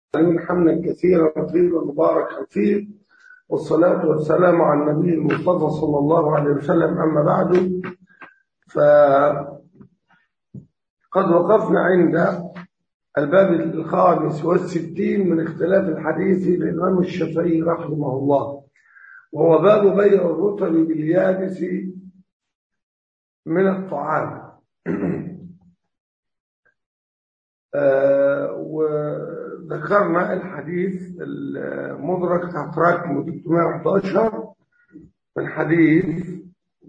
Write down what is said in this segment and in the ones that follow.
العالمين حمدا كثيرا طيبا مباركا فيه والصلاة والسلام على النبي المصطفى صلى الله عليه وسلم أما بعد فقد وقفنا عند الباب الخامس والستين من اختلاف الحديث للإمام الشافعي رحمه الله وهو باب بيع الرطب باليابس من الطعام آه وذكرنا الحديث المدرك تحت رقم 311 من حديث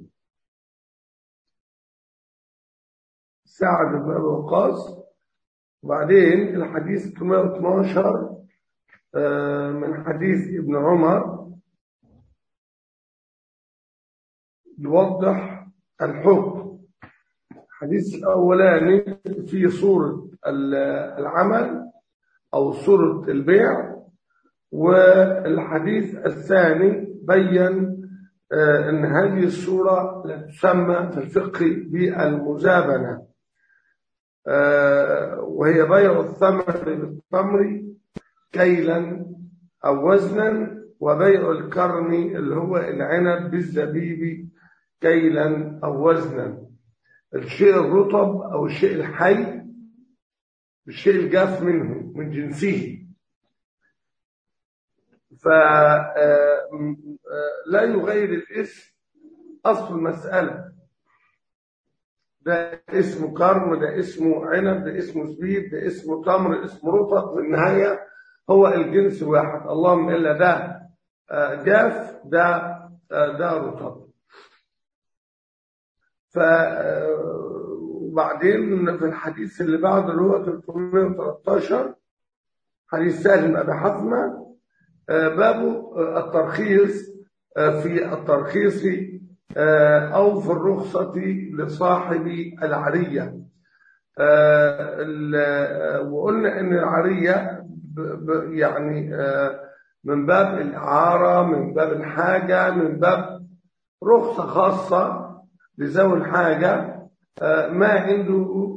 سعد بن ابي وقاص وبعدين الحديث 312 آه من حديث ابن عمر يوضح الحكم الحديث الأولاني في صورة العمل أو صورة البيع والحديث الثاني بين أن هذه الصورة لا تسمى في الفقه بالمزابنة وهي بيع الثمر بالتمر كيلا أو وزنا وبيع الكرم اللي هو العنب بالزبيب كيلا أو وزنا الشيء الرطب أو الشيء الحي الشيء الجاف منه من جنسه فلا يغير الاسم أصل المسألة ده اسمه كرم ده اسمه عنب ده اسمه زبيب ده اسمه تمر اسمه رطب في النهاية هو الجنس واحد اللهم إلا ده جاف ده ده رطب ف وبعدين في الحديث اللي بعده اللي هو 313 حديث سهل بن ابي حثمه باب الترخيص في الترخيص او في الرخصه لصاحب العريه وقلنا ان العريه يعني من باب الاعاره من باب الحاجه من باب رخصه خاصه لذوي الحاجة ما عنده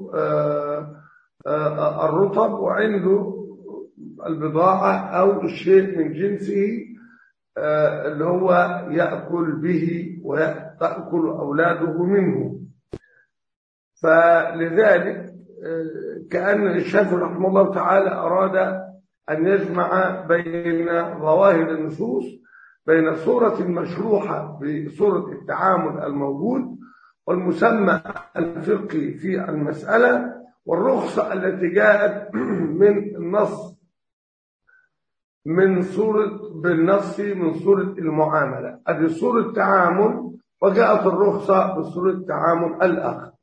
الرطب وعنده البضاعة أو الشيء من جنسه اللي هو يأكل به وتأكل أولاده منه فلذلك كأن الشافعي رحمه الله تعالى أراد أن يجمع بين ظواهر النصوص بين صورة المشروحة بصورة التعامل الموجود والمسمى الفقهي في المسألة والرخصة التي جاءت من النص من صورة بالنص من صورة المعاملة هذه صورة تعامل وجاءت الرخصة بصورة تعامل الآخر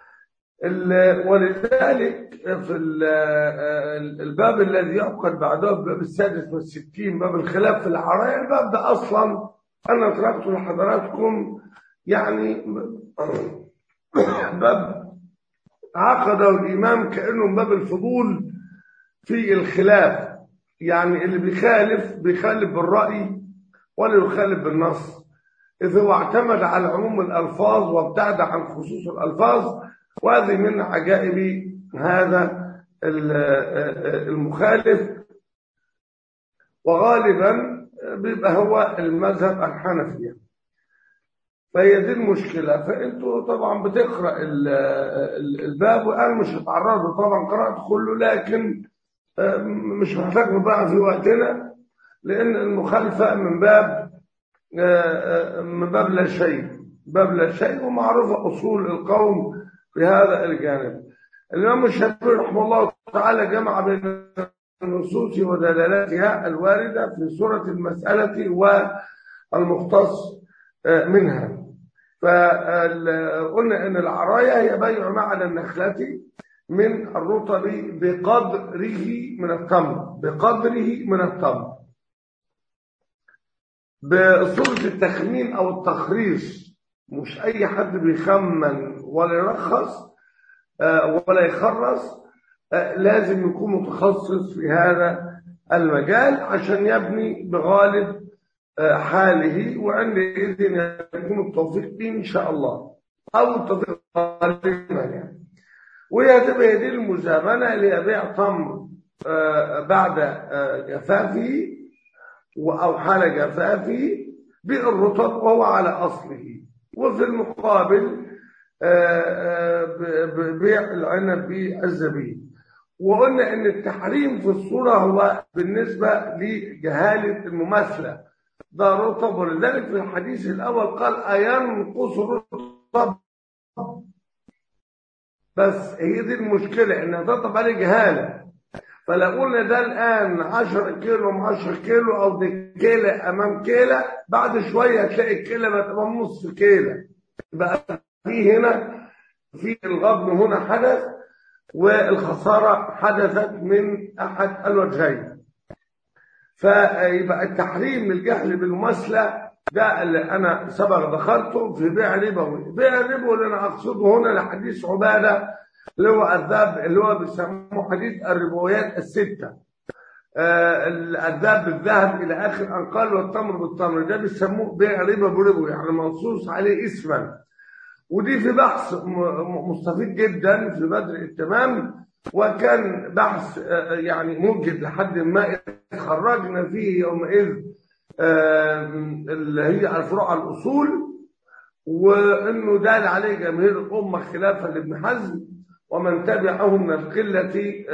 ولذلك في الباب الذي يعقد بعده الباب السادس والستين باب الخلاف في العرايا الباب ده أصلا أنا تركته لحضراتكم يعني باب عقده الإمام كأنه باب الفضول في الخلاف يعني اللي بيخالف بيخالف بالرأي ولا يخالف بالنص إذا هو اعتمد على عموم الألفاظ وابتعد عن خصوص الألفاظ وهذه من عجائب هذا المخالف وغالبا بيبقى هو المذهب الحنفي فهي دي المشكلة فانتوا طبعا بتقرأ الباب وانا مش هتعرض طبعا قرأت كله لكن مش محتاج نضيع في وقتنا لان المخالفة من باب من باب لا شيء باب لا شيء ومعروفة اصول القوم في هذا الجانب الإمام الشافعي رحمه الله تعالى جمع بين النصوص ودلالاتها الواردة في سورة المسألة والمختص منها فقلنا أن العراية هي بيع معنا النخلة من الرطب بقدره من التمر بقدره من التمر بصورة التخمين أو التخريص مش أي حد بيخمن ولا يرخص ولا يخرص لازم يكون متخصص في هذا المجال عشان يبني بغالب حاله وعندئذ يكون التوفيق به إن شاء الله أو التوفيق غالبا يعني وهي تبقى دي المزامنة اللي هي بيع تمر آه، بعد آه، جفافه أو حال جفافه بالرطب وهو على أصله وفي المقابل آه، بيع العنب بالزبيب وقلنا ان التحريم في الصورة هو بالنسبة لجهالة المماثلة ده رطب ولذلك في الحديث الأول قال أينقص الرطب بس هي دي المشكلة إن تطب عليه جهالة فلو قلنا ده الآن 10 كيلو م 10 كيلو أو دي كيلة أمام كيلة بعد شوية هتلاقي الكيلة بقت أمام نص كيلة بقى في هنا في الغبن هنا حدث والخسارة حدثت من أحد الوجهين فيبقى التحريم الجهل بالمماثلة ده اللي أنا سبق دخلته في بيع ربوي بيع ربوي اللي أنا أقصده هنا لحديث عبادة اللي هو الذهب اللي هو بيسموه حديث الربويات الستة آه الذهب بالذهب إلى آخر أنقال والتمر بالتمر ده بيسموه بيع ربا بربوي يعني منصوص عليه اسما ودي في بحث مستفيد جدا في بدر التمام وكان بحث يعني ممكن لحد ما خرجنا فيه يومئذ اللي هي الفروع الأصول وانه دال عليه جماهير الامه خلافا لابن حزم ومن تبعهم من القله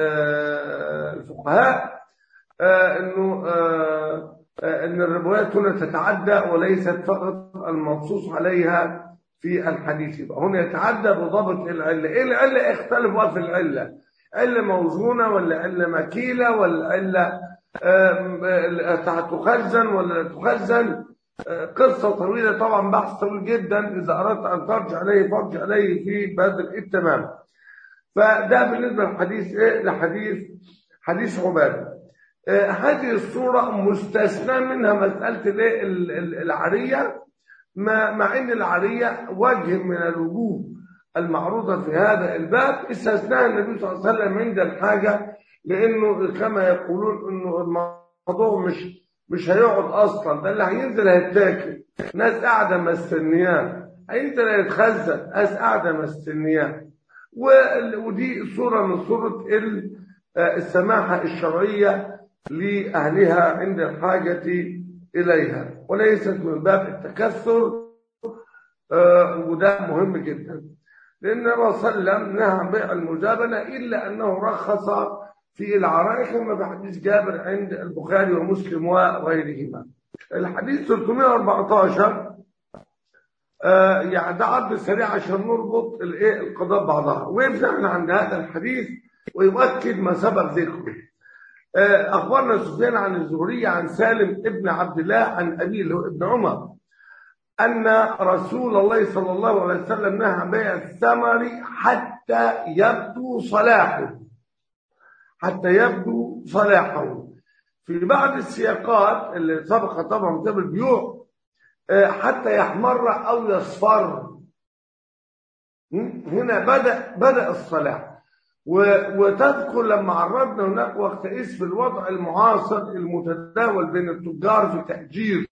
الفقهاء انه ان الروايات هنا تتعدى وليست فقط المنصوص عليها في الحديث يبقى هنا يتعدى بضابط العله ايه العله اختلف بقى في العله عله موزونه ولا عله مكيله ولا عله تخزن ولا لا تخزن قصة طويلة طبعا بحث طويل جدا إذا أردت أن ترجع إليه فارجع إليه في بدر التمام فده بالنسبة للحديث إيه؟ لحديث حديث عبادة آه هذه الصورة مستثنى منها مسألة الإيه؟ العرية مع أن العرية وجه من الوجوه المعروضة في هذا الباب استثناها النبي صلى الله عليه وسلم عند الحاجة لأنه كما يقولون أنه الموضوع مش مش هيقعد اصلا ده اللي هينزل هيتاكل ناس قاعده مستنياه هينزل هيتخزن ناس قاعده مستنياه ودي صوره من صوره السماحه الشرعيه لاهلها عند الحاجه اليها وليست من باب التكثر وده مهم جدا لان الرسول صلى الله عليه وسلم نهى عن بيع المجابنه الا انه رخص في العرائق كما في حديث جابر عند البخاري ومسلم وغيرهما الحديث 314 آه يعني ده عرض سريع عشان نربط الايه القضاء بعضها وقفنا احنا عند هذا الحديث ويؤكد ما سبق ذكره آه اخبرنا سفيان عن الزهري عن سالم ابن عبد الله عن ابيه اللي هو ابن عمر ان رسول الله صلى الله عليه وسلم نهى عن بيع الثمر حتى يبدو صلاحه حتى يبدو صلاحه في بعض السياقات اللي سبق طبعا كتاب البيوع حتى يحمر او يصفر هنا بدا بدا الصلاح وتذكر لما عرضنا هناك وقت اسم الوضع المعاصر المتداول بين التجار في تاجير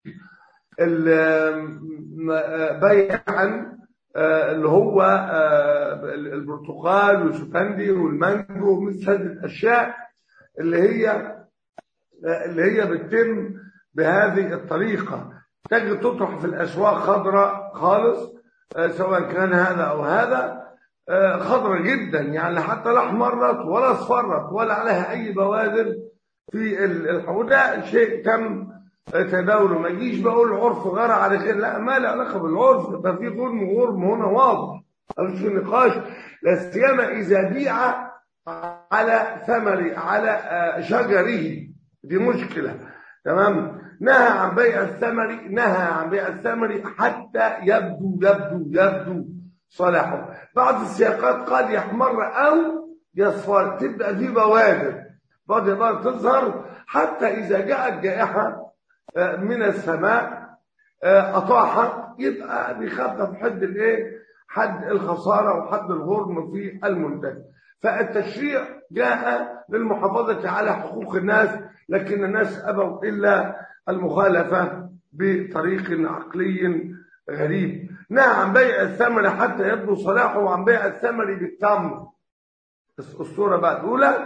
بيعا اللي هو البرتقال والشوفندي والمانجو ومثل هذه الاشياء اللي هي اللي هي بتتم بهذه الطريقه تجد تطرح في الاسواق خضراء خالص سواء كان هذا او هذا خضراء جدا يعني حتى لا احمرت ولا اصفرت ولا عليها اي بوادر في وده شيء تم تداوله ما يجيش بقول العرف غير على كده لا ما له علاقه بالعرف ده في غرم وغرم هنا واضح مش في نقاش لا سيما اذا بيع على ثمر على شجره دي مشكله تمام نهى عن بيع الثمر نهى عن بيع الثمر حتى يبدو يبدو يبدو صلاحه بعض السياقات قد يحمر او يصفر تبدا في بوادر بعض البوادر تظهر حتى اذا جاءت جائحه من السماء أطاحت يبقى بيخفف حد الايه حد الخسارة وحد الغرم في المنتج فالتشريع جاء للمحافظة على حقوق الناس لكن الناس أبوا إلا المخالفة بطريق عقلي غريب نهى عن بيع الثمر حتى يبدو صلاحه وعن بيع الثمر بالتمر الصورة بقى الأولى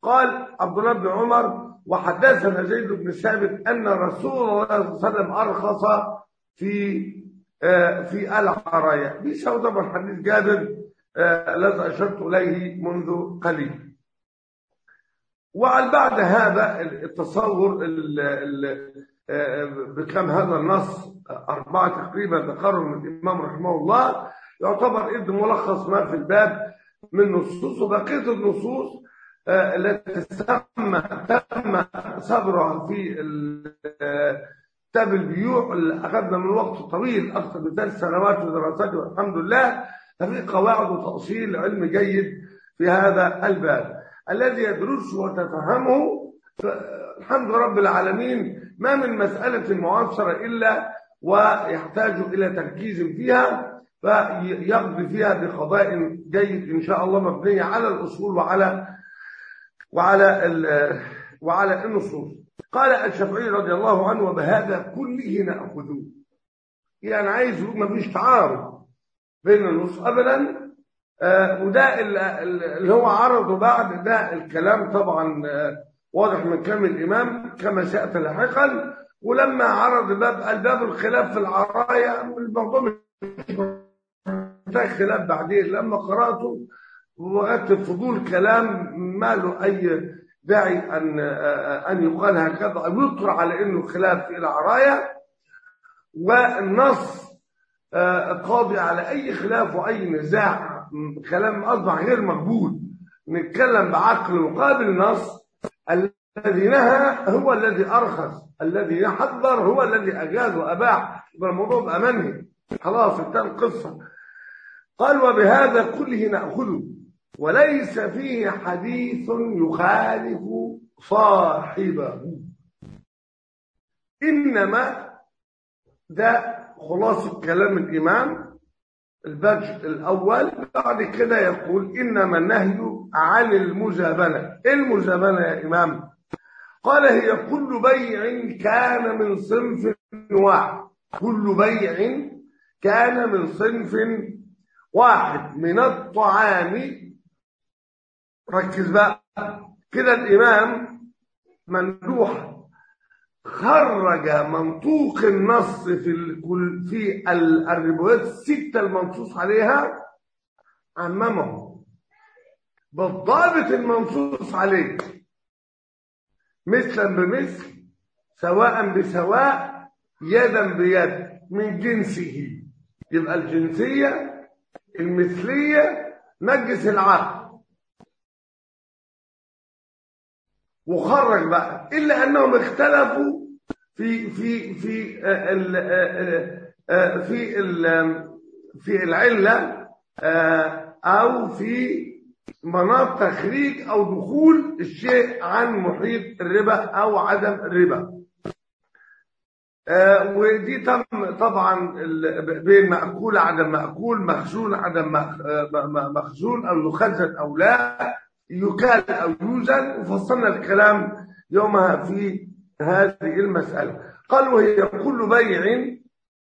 قال عبد الله بن عمر وحدثنا زيد بن ثابت ان رسول الله صلى الله عليه وسلم ارخص في آه، في العرايا بيساوي طبعا حديث جابر آه، الذي اشرت اليه منذ قليل وعلى بعد هذا التصور ال- ال- آه، بكم هذا النص أربعة تقريبا ذكرهم الإمام رحمه الله يعتبر إذ ملخص ما في الباب من نصوص وبقية النصوص آه، التي تم تم صبرها في ال- آه، كتاب البيوع اللي أخذنا من وقت طويل أكثر من ثلاث سنوات في دراسته والحمد لله ففي قواعد وتأصيل علم جيد في هذا الباب الذي يدرسه وتفهمه الحمد لله رب العالمين ما من مسألة معاصرة إلا ويحتاج إلى تركيز فيها فيقضي فيها بقضاء جيد إن شاء الله مبنية على الأصول وعلى وعلى ال- وعلى النصوص قال الشافعي رضي الله عنه وبهذا كله نأخذه يعني عايز يقول ما فيش تعارض بين النصوص أبدا آه، وده ال- ال- اللي هو عرضه بعد ده الكلام طبعا آه، واضح من كلام الإمام كما سيأتي لاحقا ولما عرض باب الباب الخلاف في العرايا الموضوع مش محتاج خلاف بعدين لما قرأته وقت فضول كلام ما له أي داعي أن آه، أن يقال هكذا أو يطرح على إنه خلاف في العرايا والنص آه، قاضي على أي خلاف وأي نزاع م- كلام أصبح غير مقبول نتكلم بعقل مقابل النص الذي نهى هو الذي أرخص الذي حذر هو الذي أجاز وأباح يبقى الموضوع بقى منهي خلاص انتهى القصة قال وبهذا كله نأخذه وليس فيه حديث يخالف صاحبه إنما ده خلاصة كلام الإمام البدء الأول بعد كده يقول إنما النهي عن المزابنة إيه المزابنة يا إمام قال هي كل بيع كان من صنف واحد كل بيع كان من صنف واحد من الطعام ركز بقى كده الإمام مندوح خرج منطوق النص في الكل في ال- الروايات الستة المنصوص عليها عممه بالضابط المنصوص عليه مثلا بمثل سواء بسواء يدا بيد من جنسه يبقى الجنسية المثلية مجلس العقل وخرج بقى الا انهم اختلفوا في في في آه، ال- آه، آه، في ال- في العله آه، او في مناط تخريج او دخول الشيء عن محيط الربا او عدم الربا آه، ودي تم طبعا ال- بين مأكول عدم مأكول مخزون عدم مخ- آه، م- م- مخزون او يخزن او لا يكال او يوزن وفصلنا الكلام يومها في هذه المسألة قال وهي كل بيع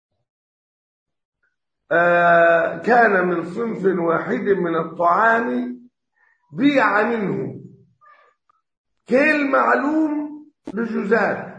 آه، كان من صنف واحد من الطعام بيع منه كيل معلوم لجزات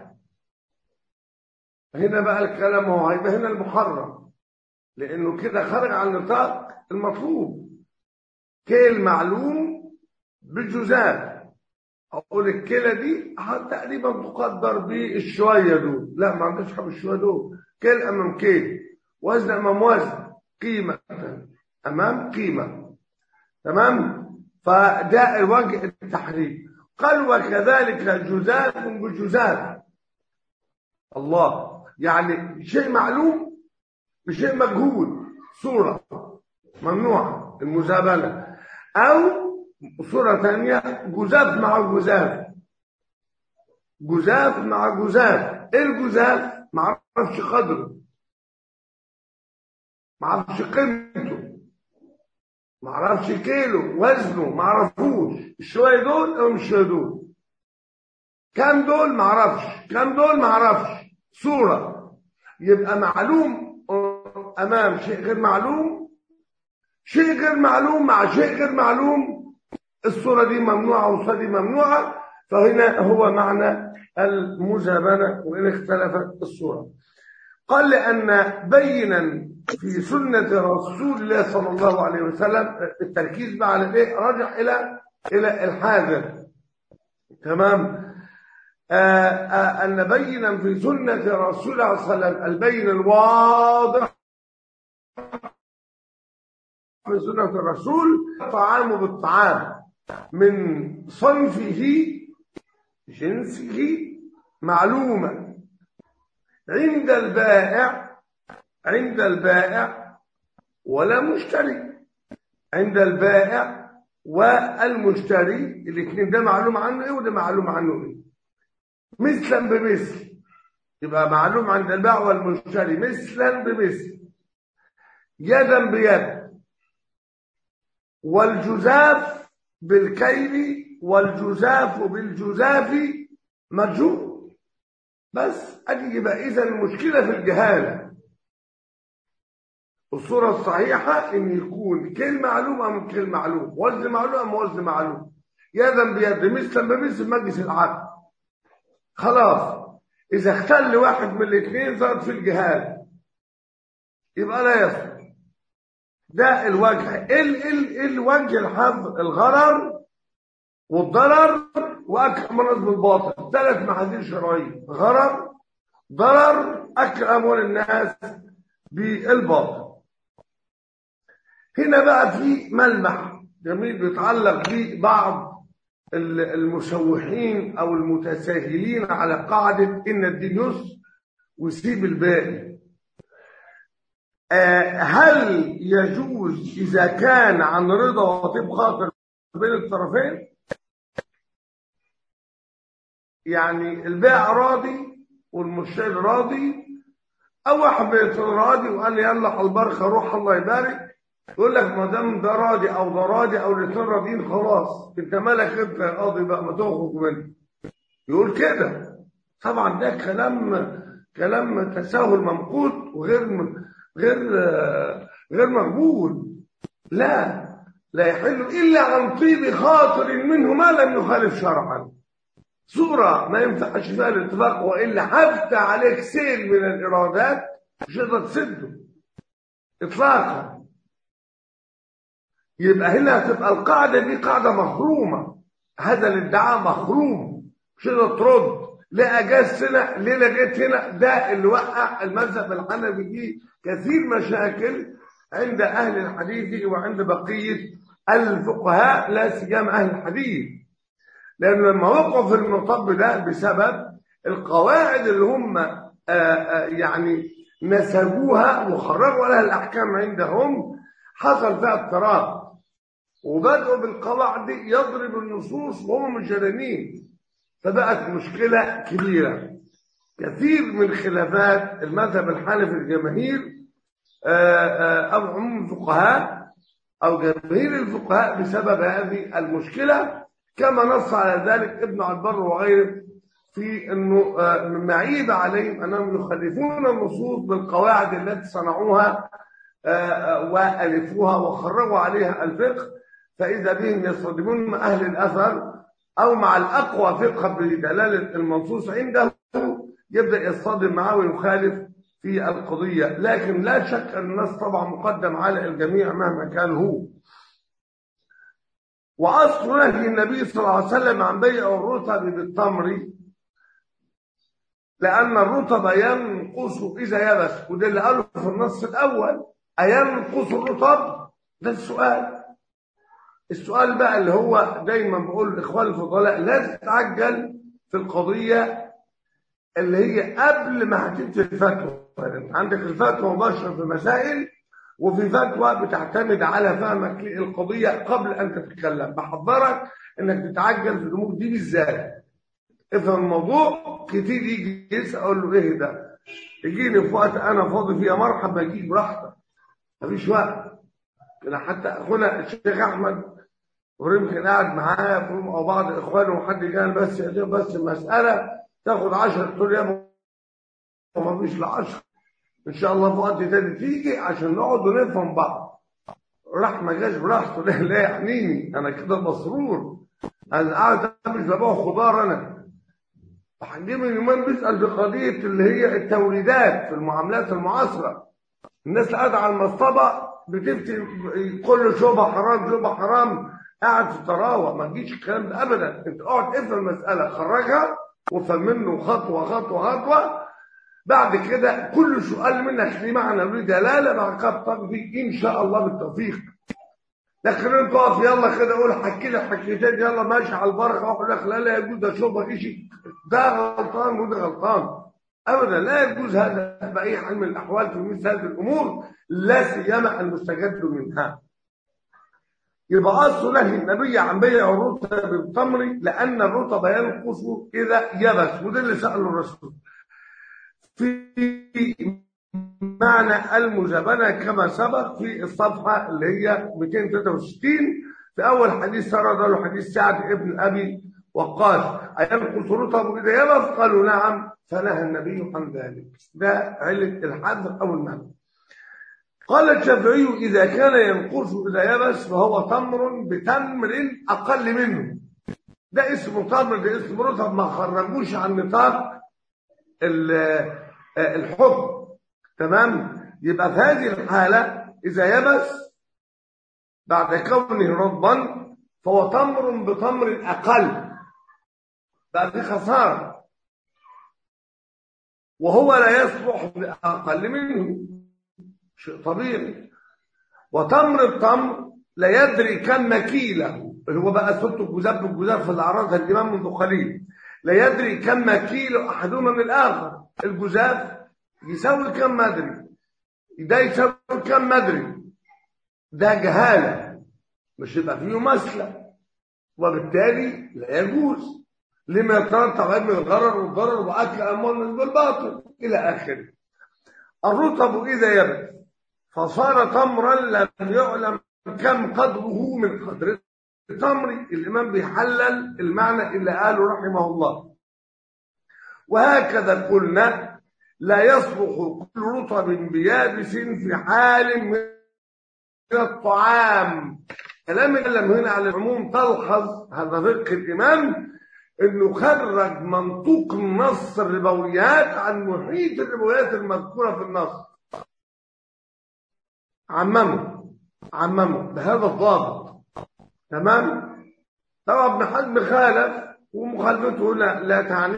هنا بقى الكلام هو هيبقى هنا المحرم لانه كده خرج عن نطاق المطلوب كيل معلوم بالجزات اقول الكيله دي ه- تقريبا تقدر بالشويه دول لا ما عندهاش حب الشويه دول كيل امام كيل وزن امام وزن قيمه امام قيمه تمام فده وجه التحريم قال وكذلك جزات بجزات الله يعني شيء معلوم بشيء مجهول صورة ممنوعة المزابنة أو صورة ثانية جزاف مع جزاف جزاف مع جزاف ايه الجزاف ما اعرفش قدره ما اعرفش قيمته ما اعرفش كيلو وزنه ما اعرفوش الشويه دول او مش شويه دول كام دول ما اعرفش كام دول ما اعرفش صوره يبقى معلوم امام شيء غير معلوم شيء غير معلوم مع شيء غير معلوم الصورة دي ممنوعة والصورة دي ممنوعة فهنا هو معنى المزابنة وإن اختلفت الصورة قال لأن بينا في سنة رسول الله صلى الله عليه وسلم التركيز بقى على الايه رجع إلى إلى الحاذر تمام آآ آآ أن بينا في سنة رسول الله صلى الله عليه وسلم البين الواضح في سنة الرسول طعامه بالطعام من صنفه جنسه معلومة عند البائع عند البائع ولا مشتري عند البائع والمشتري الاثنين ده معلوم عنه ايه وده معلوم عنه ايه مثلا بمثل يبقى معلوم عند البائع والمشتري مثلا بمثل يدا بيد والجزاف بالكيل والجزاف بالجزاف مجهول بس ادي يبقى اذا المشكله في الجهاله الصوره الصحيحه ان يكون كل معلوم ام كل معلوم وزن معلوم ام وزن معلوم يدا بيد مثلا بمثل مجلس العقل خلاص اذا اختل واحد من الاثنين صارت في الجهاله يبقى لا يصل ده الوجه ال ال الوجه الحظ الغرر والضرر واكل مرض بالباطل ثلاث محاذير شرعيه غرر ضرر اكل اموال الناس بالباطل هنا بقى في ملمح جميل بيتعلق ببعض المشوحين او المتساهلين على قاعده ان الدين يسر ويسيب الباقي هل يجوز إذا كان عن رضا وطيب خاطر بين الطرفين يعني البائع راضي والمشتري راضي أو واحد بيكون راضي وقال لي يلا على البركة روح الله يبارك يقول لك ما دام ده راضي أو ده راضي أو الاثنين راضيين خلاص أنت مالك أنت يا قاضي بقى ما تخرج منه يقول كده طبعا ده كلام كلام تساهل ممقوت وغير غير غير مقبول لا لا يحل الا عن طيب خاطر منه ما لم يخالف شرعا صورة ما ينفعش فيها الاتفاق والا حتى عليك سيل من الارادات مش هتقدر تسده اطلاقا يبقى هنا هتبقى القاعده دي قاعده مخرومه هذا الادعاء مخروم مش هتقدر ترد لا اجاز هنا ليه لقيت هنا ده اللي وقع المذهب الحنفي فيه كثير مشاكل عند اهل الحديث وعند بقيه الفقهاء لا سيما اهل الحديث لان لما وقعوا في المطب ده بسبب القواعد اللي هم آآ آآ يعني نسجوها وخرجوا لها الاحكام عندهم حصل فيها اضطراب وبدأوا بالقواعد دي يضرب النصوص وهم مش جرانين فبقت مشكلة كبيرة كثير من خلافات المذهب الحنفي الجماهير أو عموم الفقهاء أو جماهير الفقهاء بسبب هذه المشكلة كما نص على ذلك ابن عبر وغيره في أنه معيب عليهم أنهم يخالفون النصوص بالقواعد التي صنعوها وألفوها وخرجوا عليها الفقه فإذا بهم يصطدمون مع أهل الأثر أو مع الأقوى فقها بدلالة المنصوص عنده يبدأ يصطدم معه ويخالف في القضية لكن لا شك أن النص طبعا مقدم على الجميع مهما كان هو وأصل نهي النبي صلى الله عليه وسلم عن بيع الرطب بالتمر لأن الرطب ينقص إذا يبس وده اللي قاله في النص الأول أينقص الرطب ده السؤال السؤال بقى اللي هو دايما بقول لاخوان الفضلاء لا تتعجل في القضيه اللي هي قبل ما هتنتهي الفتوى انت عندك الفتوى مباشره في مسائل وفي فتوى بتعتمد على فهمك للقضيه قبل ان تتكلم بحذرك انك تتعجل في الامور دي بالذات افهم الموضوع كتير يجي يسال اقول له ايه ده يجيني في وقت انا فاضي فيها مرحبا اجيب براحتك مفيش وقت كده حتى اخونا الشيخ احمد ويمكن قاعد معايا او بعض اخوانه وحد جاي بس بس المساله تاخد 10 تقول يا ما فيش ل 10 ان شاء الله في وقت تاني تيجي عشان نقعد ونفهم بعض راح ما جاش براحته لا لا يعنيني انا كده مسرور انا قاعد مش ببيع خضار انا حجيب من يومين بيسال في قضيه اللي هي التوريدات في المعاملات المعاصره الناس اللي قاعده على المصطبه بتفتي كل شبهه حرام شبهه حرام قاعد في الطراوه ما تجيش الكلام ده ابدا انت اقعد افهم المساله خرجها وافهم منه خطوه خطوه خطوه بعد كده كل سؤال منك ليه معنى له دلاله بعد كده تطبيق ان شاء الله بالتوفيق لكن انت اقف يلا كده قول حكي لي حكيتين يلا ماشي على البركه واحد لك لا لا يجوز ده شبهه شيء ده غلطان وده غلطان ابدا لا يجوز هذا باي حال من الاحوال في مثل هذه الامور لا سيما المستجد منها يبقى اصل نهي النبي عن بيع الرطب بالتمر لان الرطب ينقص اذا يبس وده اللي ساله الرسول في معنى المجابنه كما سبق في الصفحه اللي هي 263 في اول حديث سرد له حديث سعد ابن ابي وقاص اينقص رطب اذا يبس قالوا نعم فنهى النبي عن ذلك ده علة الحذر أو المنع قال الشافعي إذا كان ينقص إذا يبس فهو تمر بتمر أقل منه ده اسمه تمر ده اسم رطب ما خرجوش عن نطاق الحكم تمام يبقى في هذه الحالة إذا يبس بعد كونه رطبا فهو تمر بتمر أقل بقى في خسارة وهو لا يصلح بأقل منه شيء طبيعي وتمر التمر لا يدري كم مكيلة اللي هو بقى ست الجزاف بالجزاف اللي عرضها الإمام منذ قليل لا يدري كم مكيلة أحدهما من الآخر الجزاف يساوي كم مدري ده يساوي كم مدري ده جهالة مش يبقى فيه مسلة وبالتالي لا يجوز لما يترتب عليه من الغرر والضرر واكل اموال الناس بالباطل الى اخره. الرطب اذا يبس فصار تمرا لم يعلم كم قدره من قدر التمر الامام بيحلل المعنى اللي قاله رحمه الله. وهكذا قلنا لا يصلح كل رطب بيابس في حال من الطعام. كلام الكلام هنا على العموم تلحظ هذا فقه الامام انه خرج منطوق النص الربويات عن محيط الربويات المذكوره في النص عممه عممه بهذا الضابط تمام طبعا ابن حزم خالف ومخالفته لا لا تعني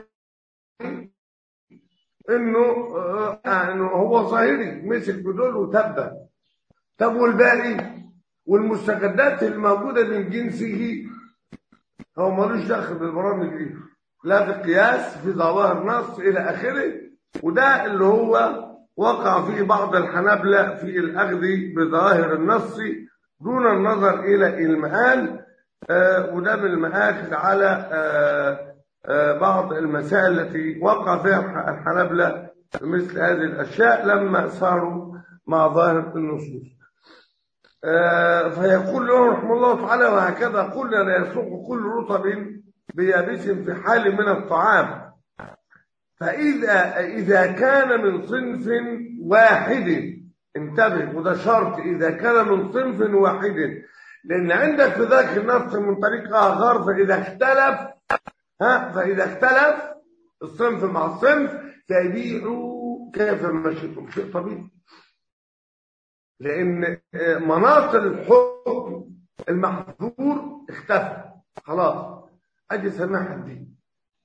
انه آه انه هو ظاهري مسك بدول وتبه طب والباقي والمستجدات الموجوده من جنسه هو ملوش دخل بالبرامج دي لا في قياس في ظواهر نص الى اخره وده اللي هو وقع فيه بعض الحنابلة في الاخذ بظاهر النص دون النظر الى المآل آه وده من المآخذ على آه آه بعض المسائل التي وقع فيها الحنابلة مثل هذه الاشياء لما صاروا مع ظاهر النصوص فيقول له رحمه الله تعالى وهكذا قلنا لا يسوق كل رطب بيابس في حال من الطعام فإذا إذا كان من صنف واحد انتبه وده شرط إذا كان من صنف واحد لأن عندك في ذاك النص من طريق آخر فإذا اختلف ها فإذا اختلف الصنف مع الصنف فيبيعوا كيف ما شئتم شيء طبيعي لان مناط الحكم المحظور اختفى خلاص ادي سماح الدين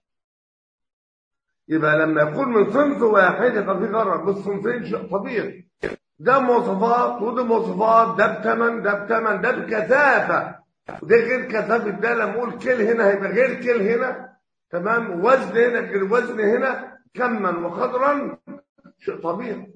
يبقى لما يكون من صنف واحد يبقى في غرر بالصنفين شيء طبيعي ده مواصفات وده مواصفات ده بثمن ده بثمن ده بكثافه وده غير كثافه ده لما اقول كل هنا هيبقى غير كل هنا تمام وزن هنا غير وزن هنا كما وقدرا شيء طبيعي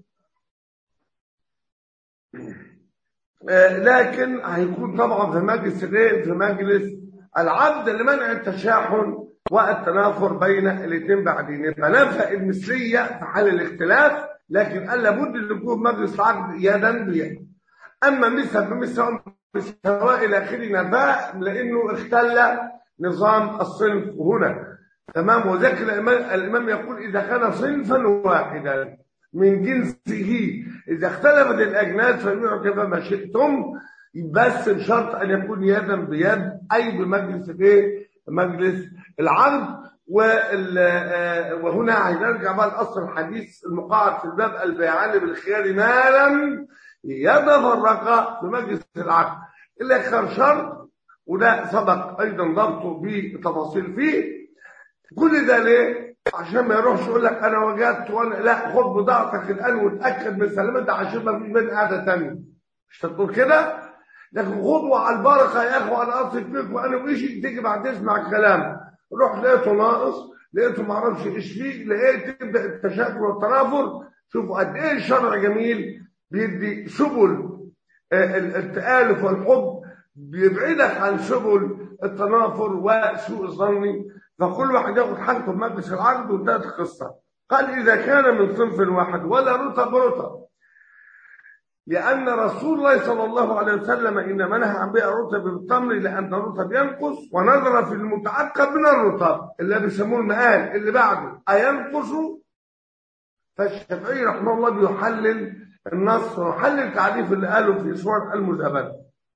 لكن هيكون طبعا في مجلس الايه في مجلس العبد لمنع التشاحن والتنافر بين الاثنين بعدين يبقى نفى المثليه في حال الاختلاف لكن قال لابد ان يكون مجلس العقد يدا بيد اما مثل بمثل سواء الى اخره نفاء لانه اختل نظام الصنف هنا تمام وذكر الامام الامام يقول اذا كان صنفا واحدا من جنسه إذا اختلفت الأجناس فبيعوا كيف ما شئتم بس بشرط ان يكون يدا بيد اي بمجلس الايه مجلس العقد وال- آه، وهنا هنرجع بقى لاصل الحديث المقاعد في الباب البيعان بالخيار ما لم يتفرقا في مجلس العقد الا اخر شرط وده سبق ايضا ضبطه بتفاصيل فيه كل ده ليه؟ عشان ما يروحش يقول لك انا وجدت وانا لا خد بضاعتك الان وتاكد من سلامتها عشان ما فيش بين قاعده ثانيه مش هتقول كده؟ لكن خدوا على البركه يا اخوه انا اثق فيك وانا وشي تيجي بعد تسمع الكلام روح لقيته ناقص لقيته ما اعرفش ايش فيه لقيت تبدا التشاكل والتنافر شوفوا قد ايه الشرع جميل بيدي سبل آه، ال- التآلف والحب بيبعدك عن سبل التنافر وسوء الظن فكل واحد ياخد حاجته في مجلس العقد وانتهت القصه قال اذا كان من صنف واحد ولا رطب رطب لأن رسول الله صلى الله عليه وسلم إنما نهى عن بيع الرطب بالتمر لأن الرطب ينقص ونظر في المتعقب من الرطب اللي بيسموه المقال اللي بعده أينقص فالشافعي رحمه الله بيحلل النص ويحلل تعريف اللي قاله في سورة المزابنة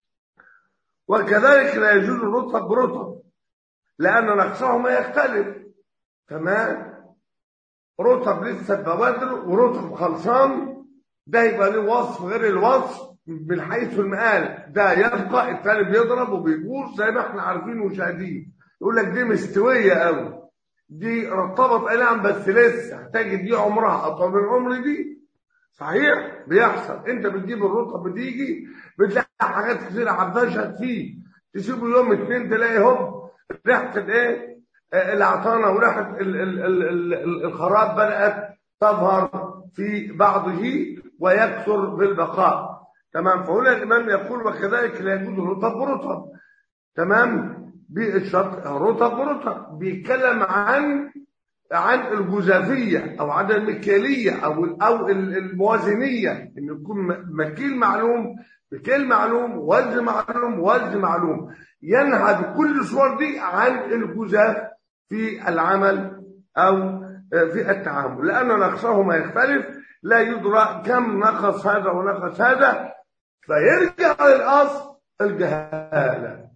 وكذلك لا يجوز الرطب برطب لأن نقصهما يختلف تمام رطب لسه بوادر ورطب خلصان ده يبقى له وصف غير الوصف من حيث المقال ده يبقى الثاني بيضرب وبيبوظ زي ما احنا عارفين وشاهدين يقول لك دي مستويه قوي دي رطبت اي نعم بس لسه هتجد دي عمرها اطول من عمر دي صحيح بيحصل انت بتجيب الرطب بتيجي بتلاقي حاجات كتير عفشت فيه تسيبه يوم اتنين تلاقي هوب ريحه الايه آه، العطانه وريحه ال- ال- ال- ال- ال- الخراب بدات تظهر في بعضه ويكثر بالبقاء تمام فهنا الامام يقول وكذلك لا يجوز رطب رطب تمام بالشرط رطب رطب بيتكلم عن عن الجزافيه او عن المكياليه او او الموازنيه ان يكون م- مكيل معلوم مكيل معلوم وزن معلوم وزن معلوم ينهى بكل الصور دي عن الجزاف في العمل او في التعامل لان نقصهما يختلف لا يدرى كم نقص هذا ونقص هذا فيرجع للاصل الجهاله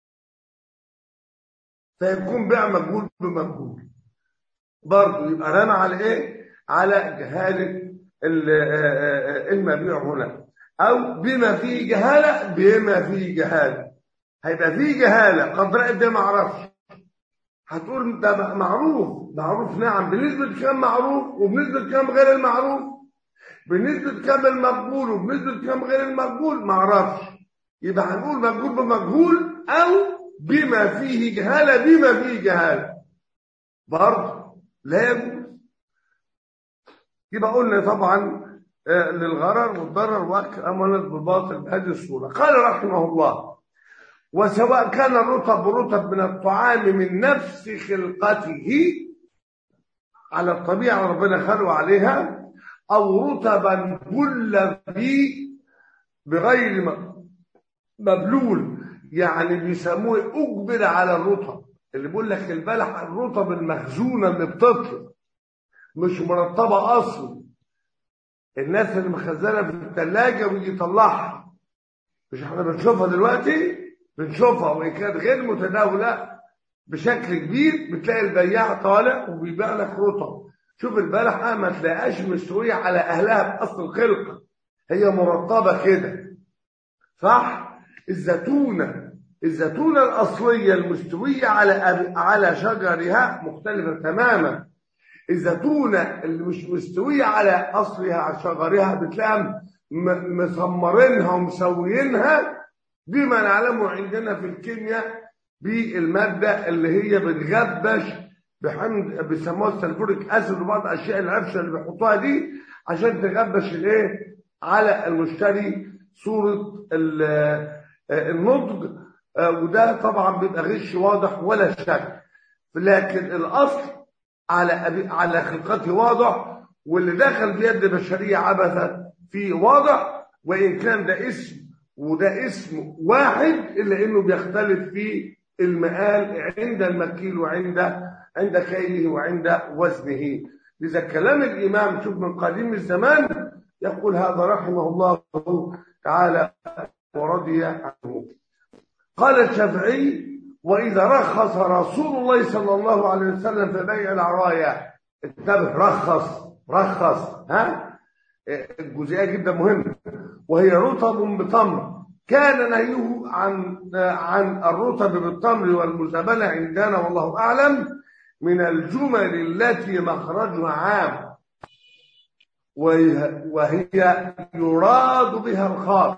فيكون بيع مجهول بمجهول برضه يبقى رمى على ايه؟ على جهاله ال- آه، آه، المبيع هنا او بما فيه جهاله بما فيه جهاله هيبقى فيه جهاله قدر ده ما اعرفش هتقول ده معروف معروف نعم بنسبه كام معروف وبنسبه كام غير المعروف بنسبه كام المقبول وبنسبه كام غير المقبول ما اعرفش يبقى هنقول مقبول بمجهول او بما فيه جهاله بما فيه جهاله برضه لا يجوز يبقى قلنا طبعا آه، للغرر والضرر واكل امانه بالباطل بهذه الصوره قال رحمه الله وسواء كان الرطب رطب من الطعام من نفس خلقته على الطبيعه ربنا خلقه عليها او رطبا كل به بغير م- مبلول يعني بيسموه اجبر على الرطب اللي بيقول لك البلح الرطب المخزونه اللي بتطلع مش مرطبه اصلا الناس اللي مخزنه في الثلاجه ويجي يطلعها مش احنا بنشوفها دلوقتي بنشوفها وان كانت غير متداوله بشكل كبير بتلاقي البياع طالع وبيبيع لك رطب شوف البلحه ما تلاقيهاش مستويه على اهلها باصل الخلقه هي مرطبه كده صح الزيتونه الزيتونه الاصليه المستويه على أب- على شجرها مختلفه تماما الزيتونه اللي مش مستويه على اصلها على شجرها بتلاقيها م- مسمرينها ومسويينها بما نعلمه عندنا في الكيمياء بالماده اللي هي بتغبش بحمض بيسموها السلفوريك اسيد وبعض الاشياء العفشه اللي بيحطوها دي عشان تغبش الايه على المشتري صوره ال- آه، النضج آه، وده طبعا بيبقى غش واضح ولا شك لكن الاصل على أبي على خلقته واضح واللي دخل بيد بشريه عبثا فيه واضح وان كان ده اسم وده اسم واحد الا انه بيختلف في المقال عند المكيل وعند عند كيله وعند وزنه لذا كلام الامام شوف من قديم الزمان يقول هذا رحمه الله تعالى ورضي عنه قال الشافعي وإذا رخص رسول الله صلى الله عليه وسلم في بيع العرايا انتبه رخص رخص ها الجزئية جدا مهمة وهي رطب بتمر كان نهيه عن عن الرطب بالتمر والمزابنة عندنا والله أعلم من الجمل التي مخرجها عام وهي, وهي يراد بها الخاص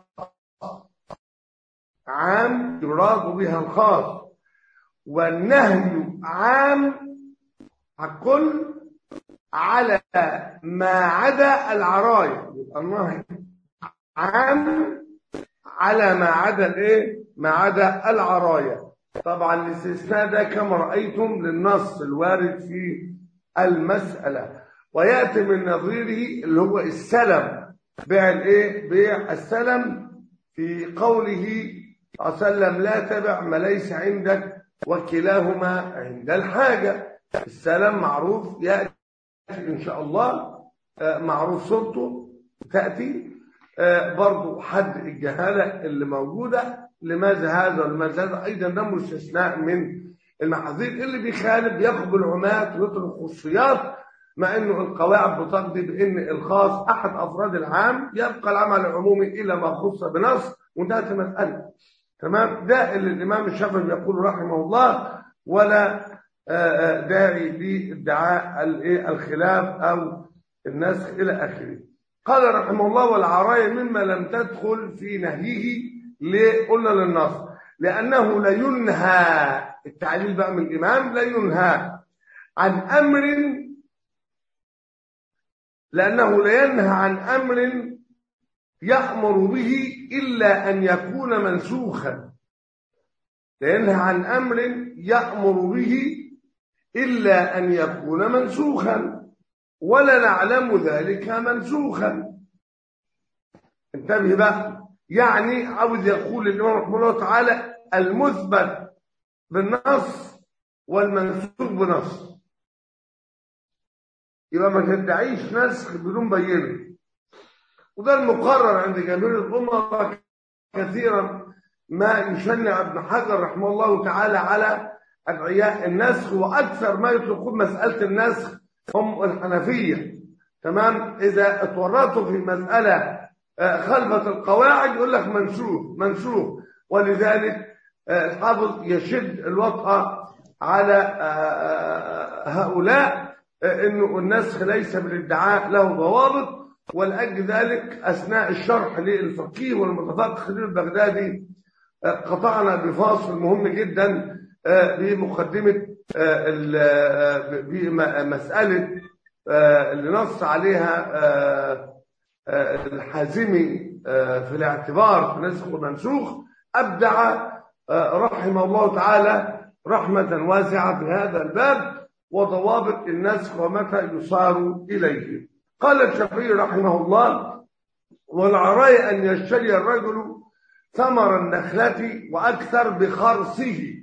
عام يراد بها الخاص والنهي عام الكل على ما عدا العرايا يبقى النهي عام على ما عدا الايه ما عدا العرايا طبعا الاستثناء ده كما رايتم للنص الوارد في المساله وياتي من نظيره اللي هو السلم بيع الايه بيع السلم في قوله صلى الله عليه وسلم لا تبع ما ليس عندك وكلاهما عند الحاجه السلام معروف ياتي ان شاء الله معروف صورته تاتي برضو حد الجهاله اللي موجوده لماذا هذا ولماذا هذا ايضا ده مستثناء من المحاذير اللي بيخالف ياخد العمات ويترك الخصوصيات مع انه القواعد بتقضي بان الخاص احد افراد العام يبقى العمل العمومي الى ما خص بنص وانتهت المساله تمام ده اللي الامام الشافعي بيقول رحمه الله ولا داعي لادعاء الخلاف او النسخ الى اخره قال رحمه الله والعرايا مما لم تدخل في نهيه ليه قلنا للنص لانه لا ينهى التعليل بقى من الامام لا ينهى عن امر لانه لا ينهى عن امر يامر به الا ان يكون منسوخا لا ينهى عن امر يامر به إلا أن يكون منسوخا ولا نعلم ذلك منسوخا انتبه بقى يعني عاوز يقول الإمام رحمه الله تعالى المثبت بالنص والمنسوخ بنص يبقى ما تدعيش نسخ بدون بينه وده المقرر عند جماهير الأمة كثيرا ما يشنع ابن حجر رحمه الله تعالى على أدعياء النسخ وأكثر ما يطلقون مسألة النسخ هم الحنفية تمام إذا اتورطوا في مسألة خلفة القواعد يقول لك منسوخ منسوخ ولذلك الحافظ يشد الوطأة على هؤلاء انه النسخ ليس بالادعاء له ضوابط ولأجل ذلك أثناء الشرح للفقيه والمتفقه خليل البغدادي قطعنا بفاصل مهم جدا بمقدمة بمسألة اللي نص عليها الحازمي في الاعتبار في نسخ ومنسوخ أبدع رحمه الله تعالى رحمة واسعة في هذا الباب وضوابط النسخ ومتى يصار إليه قال الشافعي رحمه الله والعراية أن يشتري الرجل ثمر النخلة وأكثر بخرصه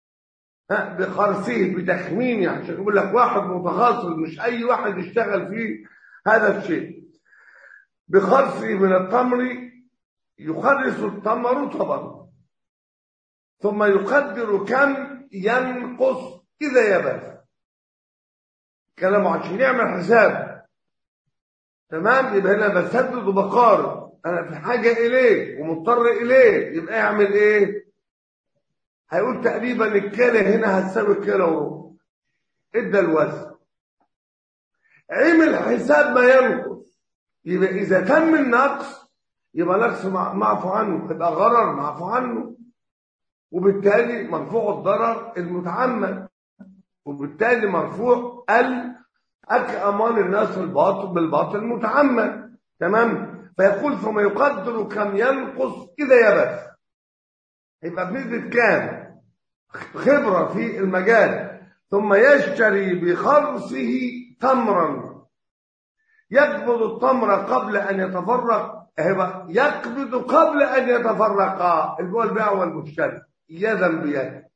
بخرصه بتخمينه عشان يقول لك واحد متخصص مش أي واحد يشتغل في هذا الشيء بخرصه من التمر يخرص التمر طبعا ثم يقدر كم ينقص إذا يبس كلامه عشان يعمل حساب تمام يبقى هنا بسدد وبقارب انا في حاجه اليه ومضطر اليه يبقى يعمل ايه هيقول تقريبا الكيلة هنا هتساوي كيلو وربع ادى الوزن عمل حساب ما ينقص يبقى اذا تم النقص يبقى نقص معفو عنه يبقى غرر معفو عنه وبالتالي مرفوع الضرر المتعمد وبالتالي مرفوع ال أك أمان الناس الباطل بالباطل المتعمد تمام فيقول ثم يقدر كم ينقص إذا يبس يبقى بنسبة كام خبرة في المجال ثم يشتري بخرصه تمرا يقبض التمر قبل أن يتفرق هيبقى يقبض قبل أن يتفرقا اللي هو البيع والمشتري يدا بيد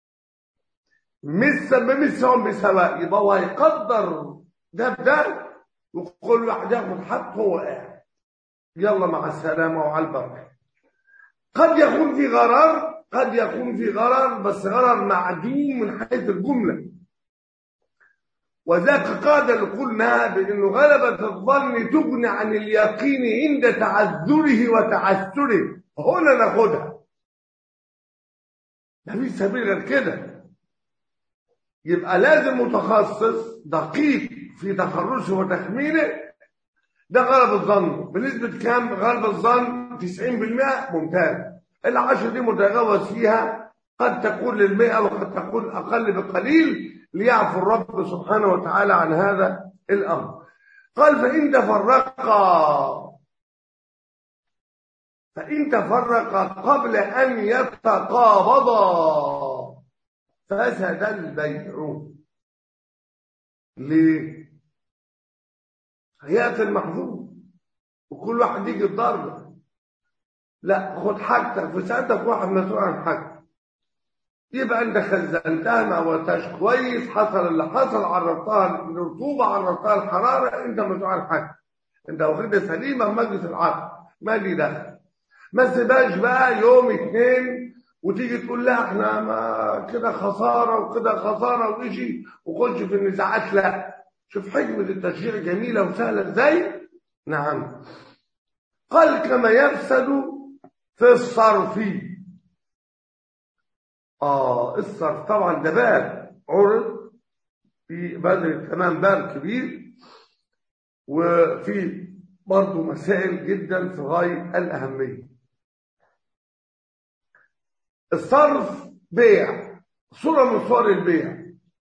مش مش سواء بسواء يبقى هو هيقدر ده بده وكل واحد ياخد حقه وهو قاعد يلا مع السلامه وعلى البركه قد يكون في غرر قد يكون في غرر بس غرر معدوم من حيث الجملة وذاك قاعدة اللي قلنا بأنه غلبة الظن تغني عن اليقين عند تعذره وتعسره هنا ناخدها مفيش سبيل غير كده يبقى لازم متخصص دقيق في تخرجه وتخمينه ده غلب الظن بنسبة كام غلب الظن 90% ممتاز العشرة دي متجاوز فيها قد تكون للمئة وقد تكون أقل بقليل ليعفو الرب سبحانه وتعالى عن هذا الأمر قال فإن تفرقا فإن تفرقا قبل أن يتقابضا فسد البيع ليه؟ هيئة المحظوظ وكل واحد يجي يتضرر لا خد حاجتك في ساعتك واحد مسؤول عن حاجتك يبقى انت خزنتها ما عملتهاش كويس حصل اللي حصل عرضتها للرطوبه عرضتها الحراره انت مسؤول عن حاجتك انت واخدها سليمه في مجلس العقد ما لي دخل ما تسيبهاش بقى يوم اتنين وتيجي تقول لا احنا ما كده خساره وكده خساره ويجي وخش في النزاعات لا شوف حكمه التشريع جميله وسهله ازاي نعم قال كما يفسد في الصرف اه الصرف طبعا ده باب عرض في بدر تمام باب كبير وفي برضه مسائل جدا في غايه الاهميه الصرف بيع صوره من صور البيع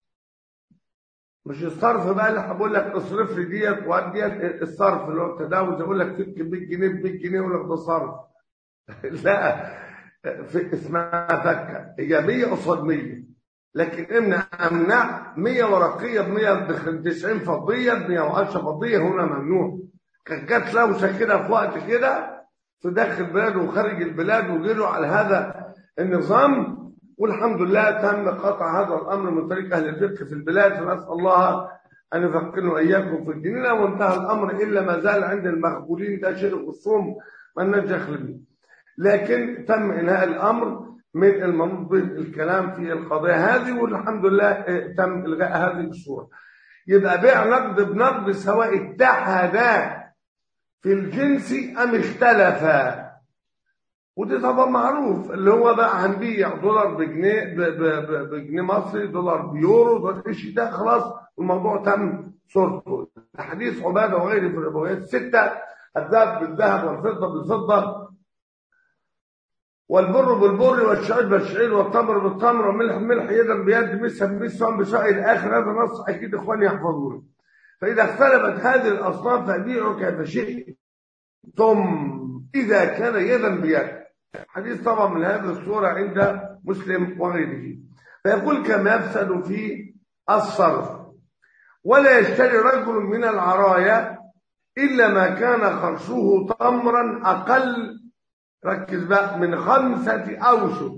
مش الصرف بقى اللي هقول لك اصرف لي ديت وهات ديت الصرف اللي هو التداول يقول لك تكتب 100 جنيه ب 100 جنيه يقول لك ده صرف لا في اسمها فكه ايجابيه قصاد 100 لكن امنع امنع 100 ورقيه ب 190 فضيه ب 110 فضيه هنا ممنوع كانت جت لوسه كده في وقت كده في داخل البلاد وخارج البلاد وجروا على هذا النظام والحمد لله تم قطع هذا الامر من طريق اهل الفقه في البلاد فنسال الله ان يفقهنا واياكم في ديننا وانتهى الامر الا ما زال عند المخبولين ده شيء الصوم ما ندخل به لكن تم انهاء الامر من المنوط الكلام في القضيه هذه والحمد لله تم الغاء هذه الصوره يبقى بيع نقد بنقد سواء اتحدا في الجنس ام اختلفا ودي طبعا معروف اللي هو بقى هنبيع دولار بجنيه بجنيه مصري دولار بيورو دولار ايش ده خلاص الموضوع تم صورته حديث عباده وغيره في الروايات السته الذهب بالذهب والفضه بالفضه والبر بالبر والشعير بالشعير والتمر بالتمر والملح بالملح يدا بيد مسا بمسا بشعر الاخر هذا نص اكيد اخواني يحفظونه فاذا اختلفت هذه الاصناف فبيعوا كيف شئتم اذا كان يدا بيد حديث طبعا من هذه الصورة عند مسلم وغيره فيقول كما يفسد في الصرف ولا يشتري رجل من العرايا إلا ما كان خرشه تمرا أقل ركز بقى من خمسة أوسق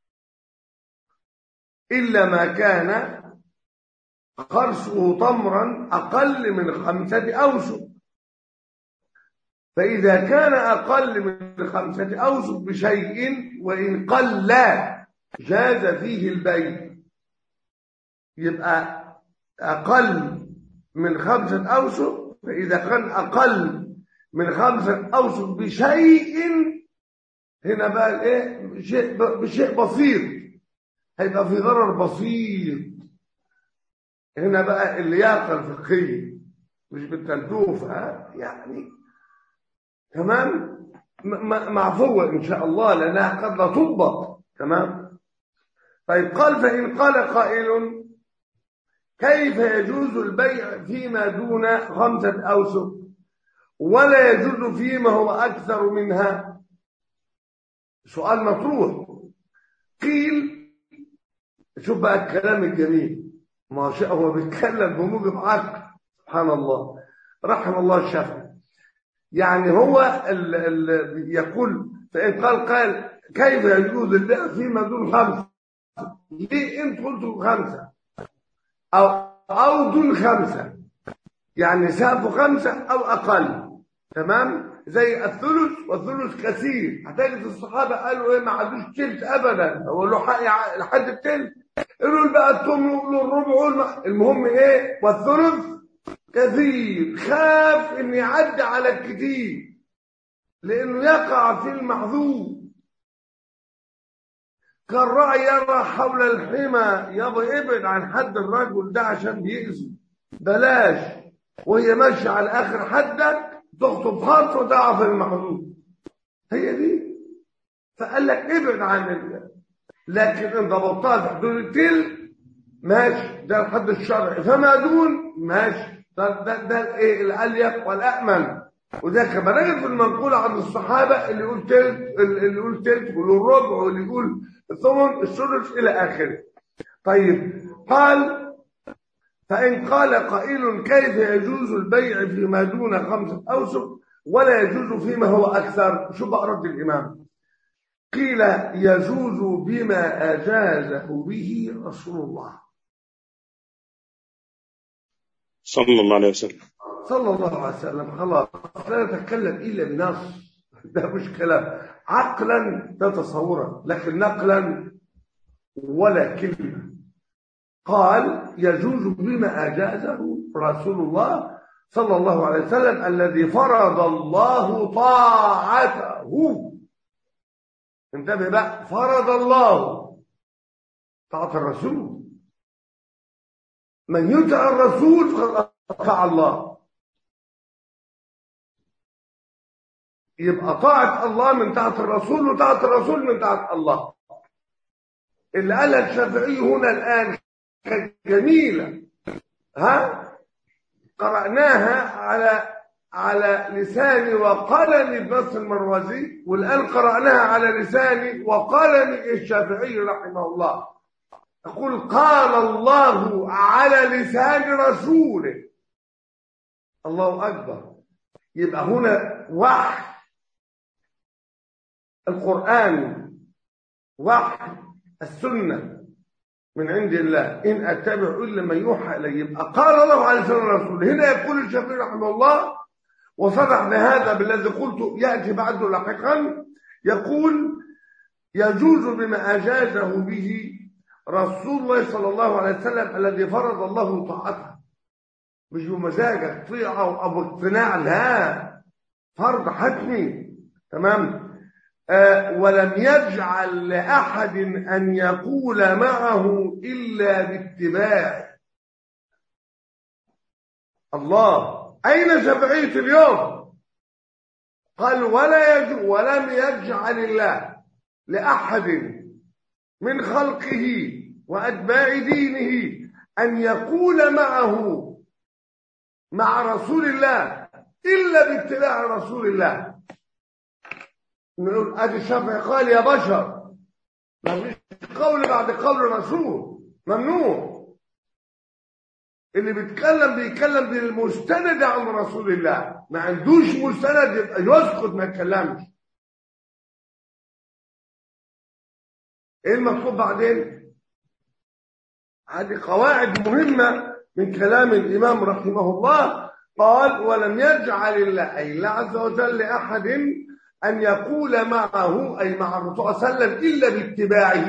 إلا ما كان خرشه تمرا أقل من خمسة أوسق فإذا كان أقل من خمسة أوسق بشيء وإن قل جاز فيه البيع يبقى أقل من خمسة أوسق فإذا كان أقل من خمسة أوسق بشيء هنا بقى الإيه شيء بشيء بسيط هيبقى في ضرر بسيط هنا بقى اللياقة الفقهية مش بالتلتوف ها يعني تمام معفوة إن شاء الله لأنها قد لا تضبط تمام طيب قال فإن قال قائل كيف يجوز البيع فيما دون خمسة أوسق ولا يجوز فيما هو أكثر منها سؤال مطروح قيل شوف بقى الكلام الجميل ما شاء هو بيتكلم بموجب عقل سبحان الله رحم الله الشافعي يعني هو ال ال يقول فإن قال قال كيف يجوز البيع فيما دون خمسة ليه انت قلتوا خمسة أو أو دون خمسة يعني سقف خمسة أو أقل تمام زي الثلث والثلث كثير هتجد الصحابه قالوا ايه ما عادوش تلت ابدا هو له حق يع- لحد التلت قالوا بقى الثمن يقولوا الربع يقولوا المهم ايه والثلث كثير خاف ان يعدي على الكتير لانه يقع في المحذوف كالرأي يرى حول الحمى يابا ابعد عن حد الرجل ده عشان بيأذي بلاش وهي ماشيه على اخر حدك تخطب خط وتقع في المحذوف هي دي فقال لك ابعد عن ال... لكن ان ضبطتها في حدود التل ماشي ده الحد الشرعي فما دون ماشي ده ده, ده الايه الاليق والامن وده كما نجد في المنقولة عن الصحابة اللي يقول تلت اللي يقول تلت واللي يقول ربع واللي يقول الثمن الثلث إلى آخره. طيب قال فإن قال قائل كيف يجوز البيع فيما دون خمسة أوسق ولا يجوز فيما هو أكثر شو بقى رد الإمام قيل يجوز بما أجازه به رسول الله صلى الله عليه وسلم صلى الله عليه وسلم خلاص لا نتكلم إلا بنص ده مش كلام عقلا ده تصورا لكن نقلا ولا كلمة قال يجوز بما أجازه رسول الله صلى الله عليه وسلم الذي فرض الله طاعته انتبه بقى فرض الله طاعة الرسول من يطع الرسول فقد أطاع الله يبقى طاعة الله من طاعة الرسول وطاعة الرسول من طاعة الله اللي قالها الشافعي هنا الآن كانت جميلة ها قرأناها على على لسان وقلم النص المروزي والآن قرأناها على لسان وقلم الشافعي رحمه الله يقول قال الله على لسان رسوله الله أكبر يبقى هنا وحي القرآن وحي السنة من عند الله إن أتبع إلا ما يوحى إلي يبقى قال الله عليه وسلم الرسول هنا يقول الشافعي رحمه الله وصرح بهذا بالذي قلت يأتي بعده لاحقا يقول يجوز بما أجازه به رسول الله صلى الله عليه وسلم الذي فرض الله طاعته مش بمزاجك طيعة أو اقتناع لا فرض حتمي تمام آه ولم يجعل لأحد أن يقول معه إلا باتباع الله أين شفعية اليوم قال ولا يج... ولم يجعل الله لأحد من خلقه وأتباع دينه أن يقول معه مع رسول الله إلا باتباع رسول الله نقول ادي الشافعي قال يا بشر ما فيش قول بعد قول الرسول ممنوع اللي بيتكلم بيتكلم بالمستند عن رسول الله ما عندوش مستند يبقى يسكت ما يتكلمش ايه المطلوب بعدين هذه قواعد مهمة من كلام الإمام رحمه الله قال ولم يجعل الله أي الله عز وجل لأحد أن يقول معه أي مع الرسول صلى الله عليه وسلم إلا باتباعه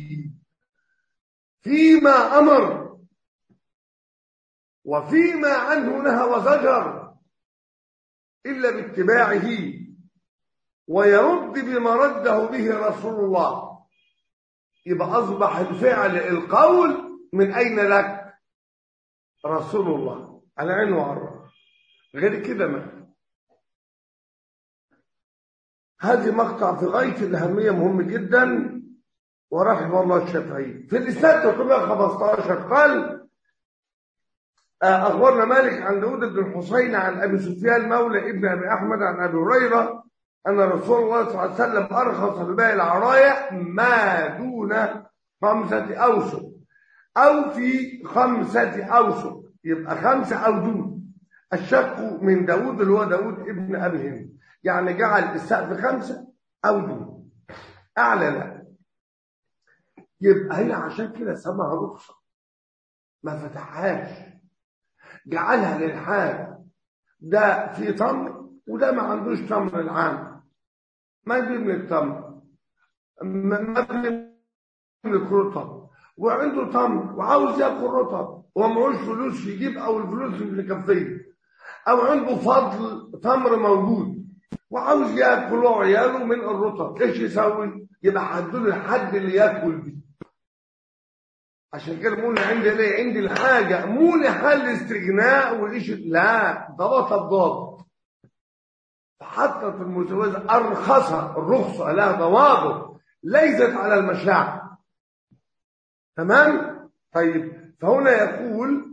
فيما أمر وفيما عنه نهى وزجر إلا باتباعه ويرد بما رده به رسول الله يبقى أصبح الفعل القول من أين لك رسول الله على عين وعلى الرأس غير كده ما هذه مقطع في غاية الأهمية مهم جدا ورحم الله الشافعي في الإسناد 315 قال أخبرنا مالك عن داود بن الحسين عن أبي سفيان مولى ابن أبي أحمد عن أبي هريرة أن رسول الله صلى الله عليه وسلم أرخص البيع العرايا ما دون خمسة أوسق أو في خمسة أوسق يبقى خمسة أو دون الشق من داود اللي هو داود ابن أبي هند يعني جعل السقف خمسة أو دون أعلى لا يبقى هنا عشان كده سماها رخصة ما فتحهاش جعلها للحال ده في تمر وده ما عندوش تمر العام ما بيملك تمر ما ما بيملك رطب وعنده تمر وعاوز ياكل رطب ومعوش فلوس يجيب او الفلوس اللي مكفيه او عنده فضل تمر موجود وعاوز ياكل هو وعياله من الرطب ايش يسوي؟ يبقى حددوا الحد اللي ياكل بيه عشان كده بقول عندي ليه عندي الحاجه مو لحل استغناء وايش لا ضبط الضابط فحطت المتوازة ارخصها الرخصه لها ضوابط ليست على المشاعر تمام طيب فهنا يقول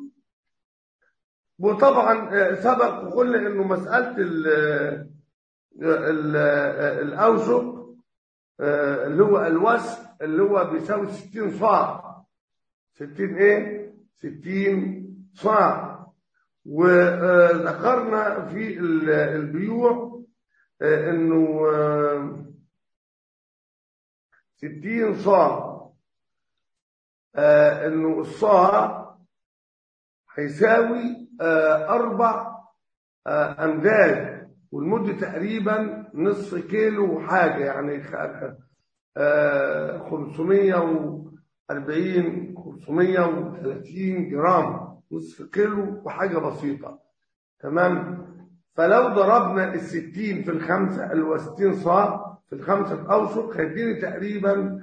وطبعا آه، سبق وقلنا انه مساله ال ال الاوسق آه، اللي هو الوسق اللي هو بيساوي 60 صاع 60 ايه 60 صاع وذكرنا في ال- البيوع آه، انه آه، 60 صاع آه، انه الصاع هيساوي آه، اربع آه، امداد والمده تقريبا نصف كيلو وحاجه يعني خ- آه، 540 530 جرام نصف كيلو وحاجه بسيطه تمام فلو ضربنا ال 60 في الخمسه اللي هو 60 صاع في الخمسه اوسق هيديني تقريبا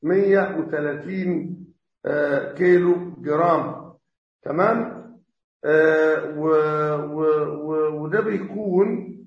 130 آه، كيلو جرام تمام آه، و- و- و- وده بيكون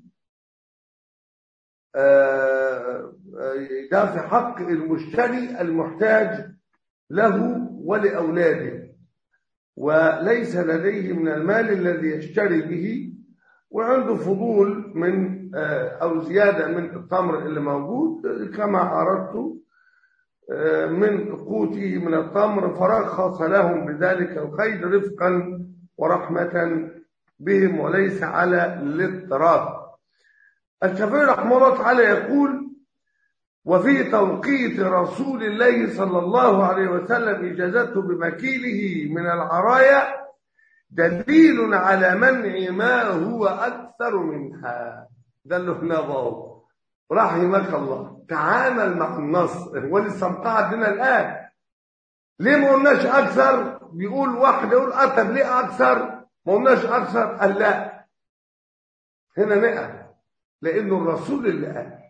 آه، آه، ده في حق المشتري المحتاج له ولأولاده وليس لديه من المال الذي يشتري به وعنده فضول من آه، أو زيادة من التمر اللي موجود آه، كما أردت آه، من قوته من التمر فرخص لهم بذلك القيد رفقا ورحمة بهم وليس على الاضطراب الشافعي رحمه الله تعالى يقول وفي توقيت رسول الله صلى الله عليه وسلم إجازته بمكيله من العرايا دليل على منع ما هو أكثر منها ده اللي هنا بابا رحمك الله تعامل مع النص هو لسه مقعد لنا الآن ليه ما قلناش أكثر بيقول واحد يقول أه طب ليه أكثر ما قلناش أكثر قال لا هنا نقل لأنه الرسول اللي قال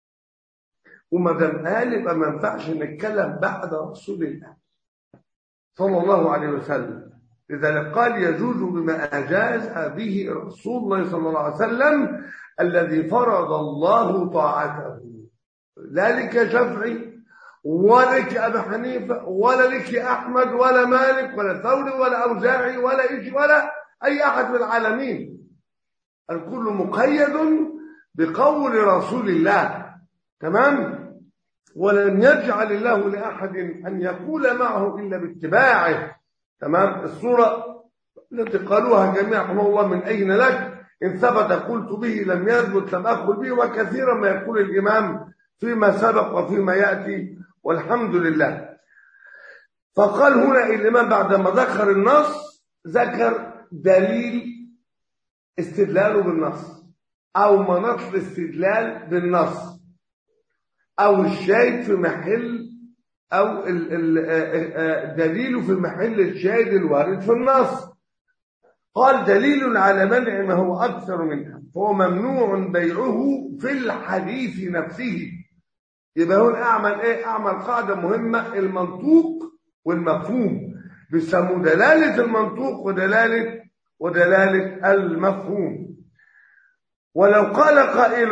وما دام قال يبقى ما ينفعش نتكلم بعد رسول الله صلى الله عليه وسلم لذلك قال يجوز بما أجاز به رسول الله صلى الله عليه وسلم الذي فرض الله طاعته لا لك شافعي ولا لك أبي حنيفة ولا لك أحمد ولا مالك ولا ثوري ولا أوزاعي ولا إيش ولا أي أحد من العالمين الكل مقيد بقول رسول الله تمام ولن يجعل الله لأحد أن يقول معه إلا باتباعه تمام الصورة التي قالوها جميعا رحمه الله من أين لك إن ثبت قلت به لم يثبت لم أقل به وكثيرا ما يقول الإمام فيما سبق وفيما يأتي والحمد لله فقال هنا الإمام بعدما ذكر النص ذكر دليل استدلاله بالنص أو مناط الاستدلال بالنص أو الشاهد في محل أو ال- ال- آه، آه، دليله في محل الشاهد الوارد في النص قال دليل على منع ما هو أكثر منها فهو ممنوع بيعه في الحديث نفسه يبقى هون أعمل إيه؟ أعمل قاعدة مهمة المنطوق والمفهوم بيسموه دلالة المنطوق ودلالة ودلالة المفهوم ولو قال قائل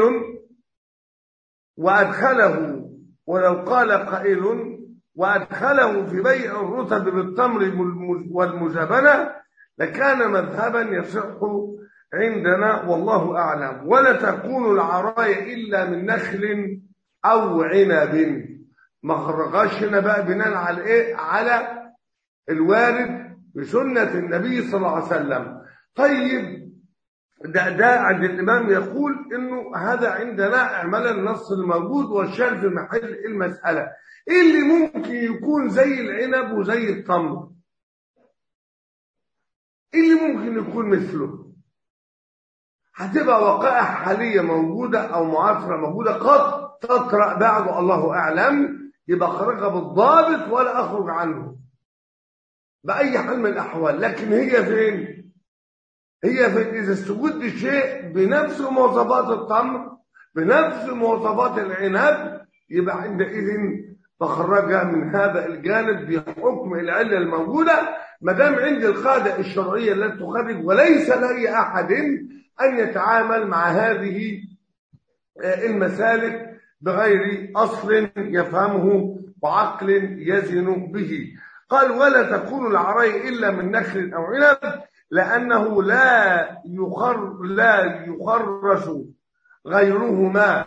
وأدخله ولو قال قائل وأدخله في بيع الرطب بالتمر والمزابنة لكان مذهبا يصح عندنا والله أعلم ولا تكون العرايا إلا من نخل أو عنب ما خرجاش هنا بقى بناء على إيه؟ على الوارد بسنة النبي صلى الله عليه وسلم طيب ده, ده عند الإمام يقول إنه هذا عندنا اعمال النص الموجود والشرح في محل المسألة إيه اللي ممكن يكون زي العنب وزي التمر إيه اللي ممكن يكون مثله هتبقى وقائع حالية موجودة أو معاصرة موجودة قد تطرأ بعض الله أعلم يبقى خرجها بالضابط ولا أخرج عنه بأي حال من الأحوال لكن هي فين؟ هي فين إذا استوجد شيء بنفس مواصفات التمر بنفس مواصفات العنب يبقى عندئذ بخرجها من هذا الجانب بحكم العلة الموجودة ما دام عندي القاعدة الشرعية التي تخرج وليس لأي أحد أن يتعامل مع هذه المسالك بغير أصل يفهمه وعقل يزن به قال ولا تكون العراي إلا من نخل أو عنب لأنه لا يخر لا يخرش غيرهما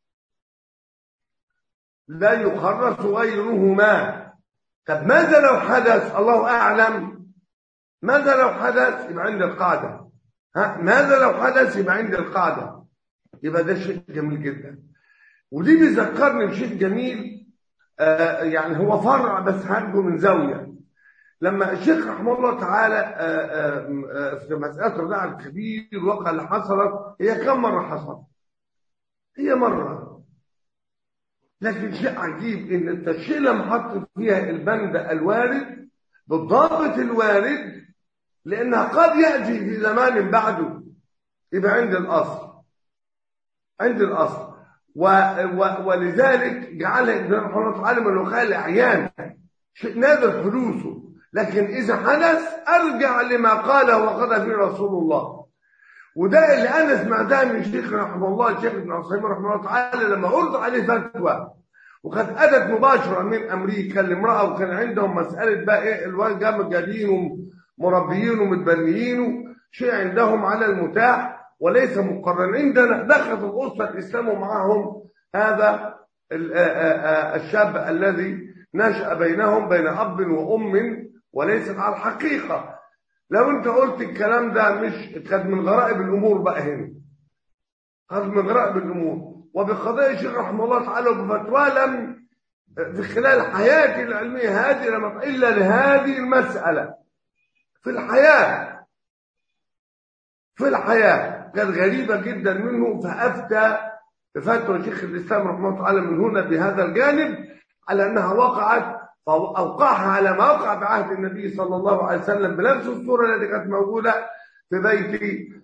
لا يخرس غيرهما طب ماذا لو حدث الله أعلم ماذا لو حدث يبقى عند القاعدة ها ماذا لو حدث يبقى عند القاعدة يبقى ده شيء جميل جدا ودي بيذكرني بشيء جميل آه يعني هو فرع بس هرجو من زاوية لما الشيخ رحمه الله تعالى آآ آآ في مسألة الرضاعة الكبير الواقع اللي حصلت هي كم مرة حصلت؟ هي مرة لكن شيء عجيب ان التشريع لما حط فيها البند الوارد بالضابط الوارد لانها قد ياتي في زمان بعده يبقى عند الاصل عند الاصل و و ولذلك جعلها ابن رحمه الله تعالى من الوقايه الاعيان شيء نادر حدوثه لكن اذا حدث ارجع لما قاله وقال فيه رسول الله وده اللي انا سمعتها من الشيخ رحمه الله الشيخ ابن عثيمين رحمه الله تعالى لما عرض عليه فتوى وكانت اتت مباشره من امريكا لامراه وكان عندهم مساله بقى ايه الواد جاب جايبين ومربيين ومتبنيين شيء عندهم على المتاح وليس مقرر عندنا دخلت الاسره الاسلام ومعهم هذا الشاب الذي نشا بينهم بين اب وام وليست على الحقيقه لو انت قلت الكلام ده مش كان من غرائب الامور بقى هنا كان من غرائب الامور وبقضايا الشيخ رحمه الله تعالى وبفتوى لم في خلال حياتي العلميه هذه لم الا لهذه المساله في الحياه في الحياه كانت غريبه جدا منه فافتى بفتوى شيخ الاسلام رحمه الله تعالى من هنا بهذا الجانب على انها وقعت فأوقعها على ما وقع بعهد النبي صلى الله عليه وسلم بنفس الصورة التي كانت موجودة في بيت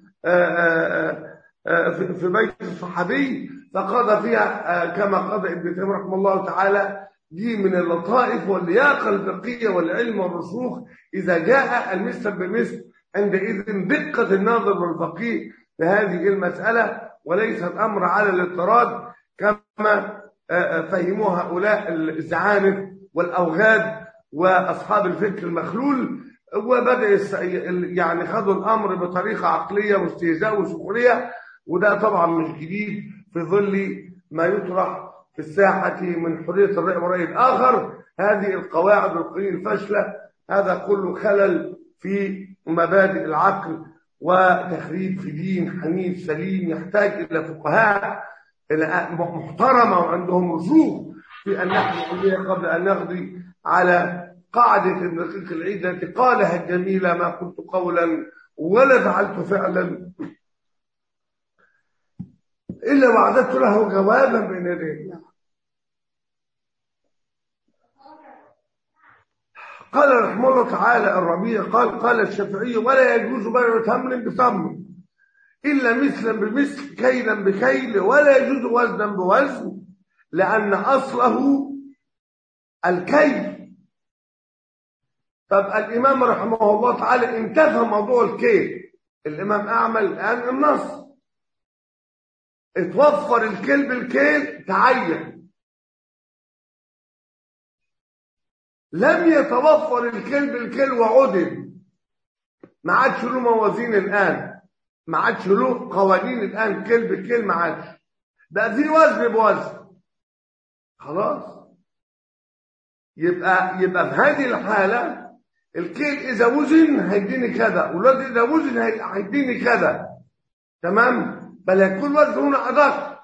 في بيت الصحابي فقضى فيها كما قضى ابن تيمية رحمه الله تعالى دي من اللطائف واللياقة الفقهية والعلم والرسوخ إذا جاء المثل بمثل عندئذ دقة الناظر والفقيه في هذه المسألة وليس الأمر على الاضطراد كما فهموه هؤلاء الزعانف والاوغاد واصحاب الفكر المخلول وبدا يعني خدوا الامر بطريقه عقليه واستهزاء وسخريه وده طبعا مش جديد في ظل ما يطرح في الساحه من حريه الراي وراي الاخر هذه القواعد والقوانين الفاشله هذا كله خلل في مبادئ العقل وتخريب في دين حنيف سليم يحتاج الى فقهاء محترمه وعندهم رسوخ في أن نحن قبل أن نغضي على قاعدة الدقيق العيد التي قالها الجميلة ما قلت قولا ولا فعلت فعلا إلا وعددت له جوابا بين يديه قال رحمه الله تعالى الربيع قال قال الشافعي ولا يجوز بيع تمر بتمر إلا مثلا بمثل كيلا بكيل ولا يجوز وزنا بوزن لأن أصله الكيل طب الإمام رحمه الله تعالى انتفى موضوع الكيل الإمام أعمل الآن النص اتوفر الكيل بالكيل تعين لم يتوفر الكيل بالكيل وعدل ما عادش له موازين الآن ما عادش له قوانين الآن كيل بالكيل ما عادش بقى في وزن بوزن خلاص يبقى يبقى في هذه الحالة الكيل إذا وزن هيديني كذا والوزن إذا وزن هيديني كذا تمام بل هيكون وزن هنا أدق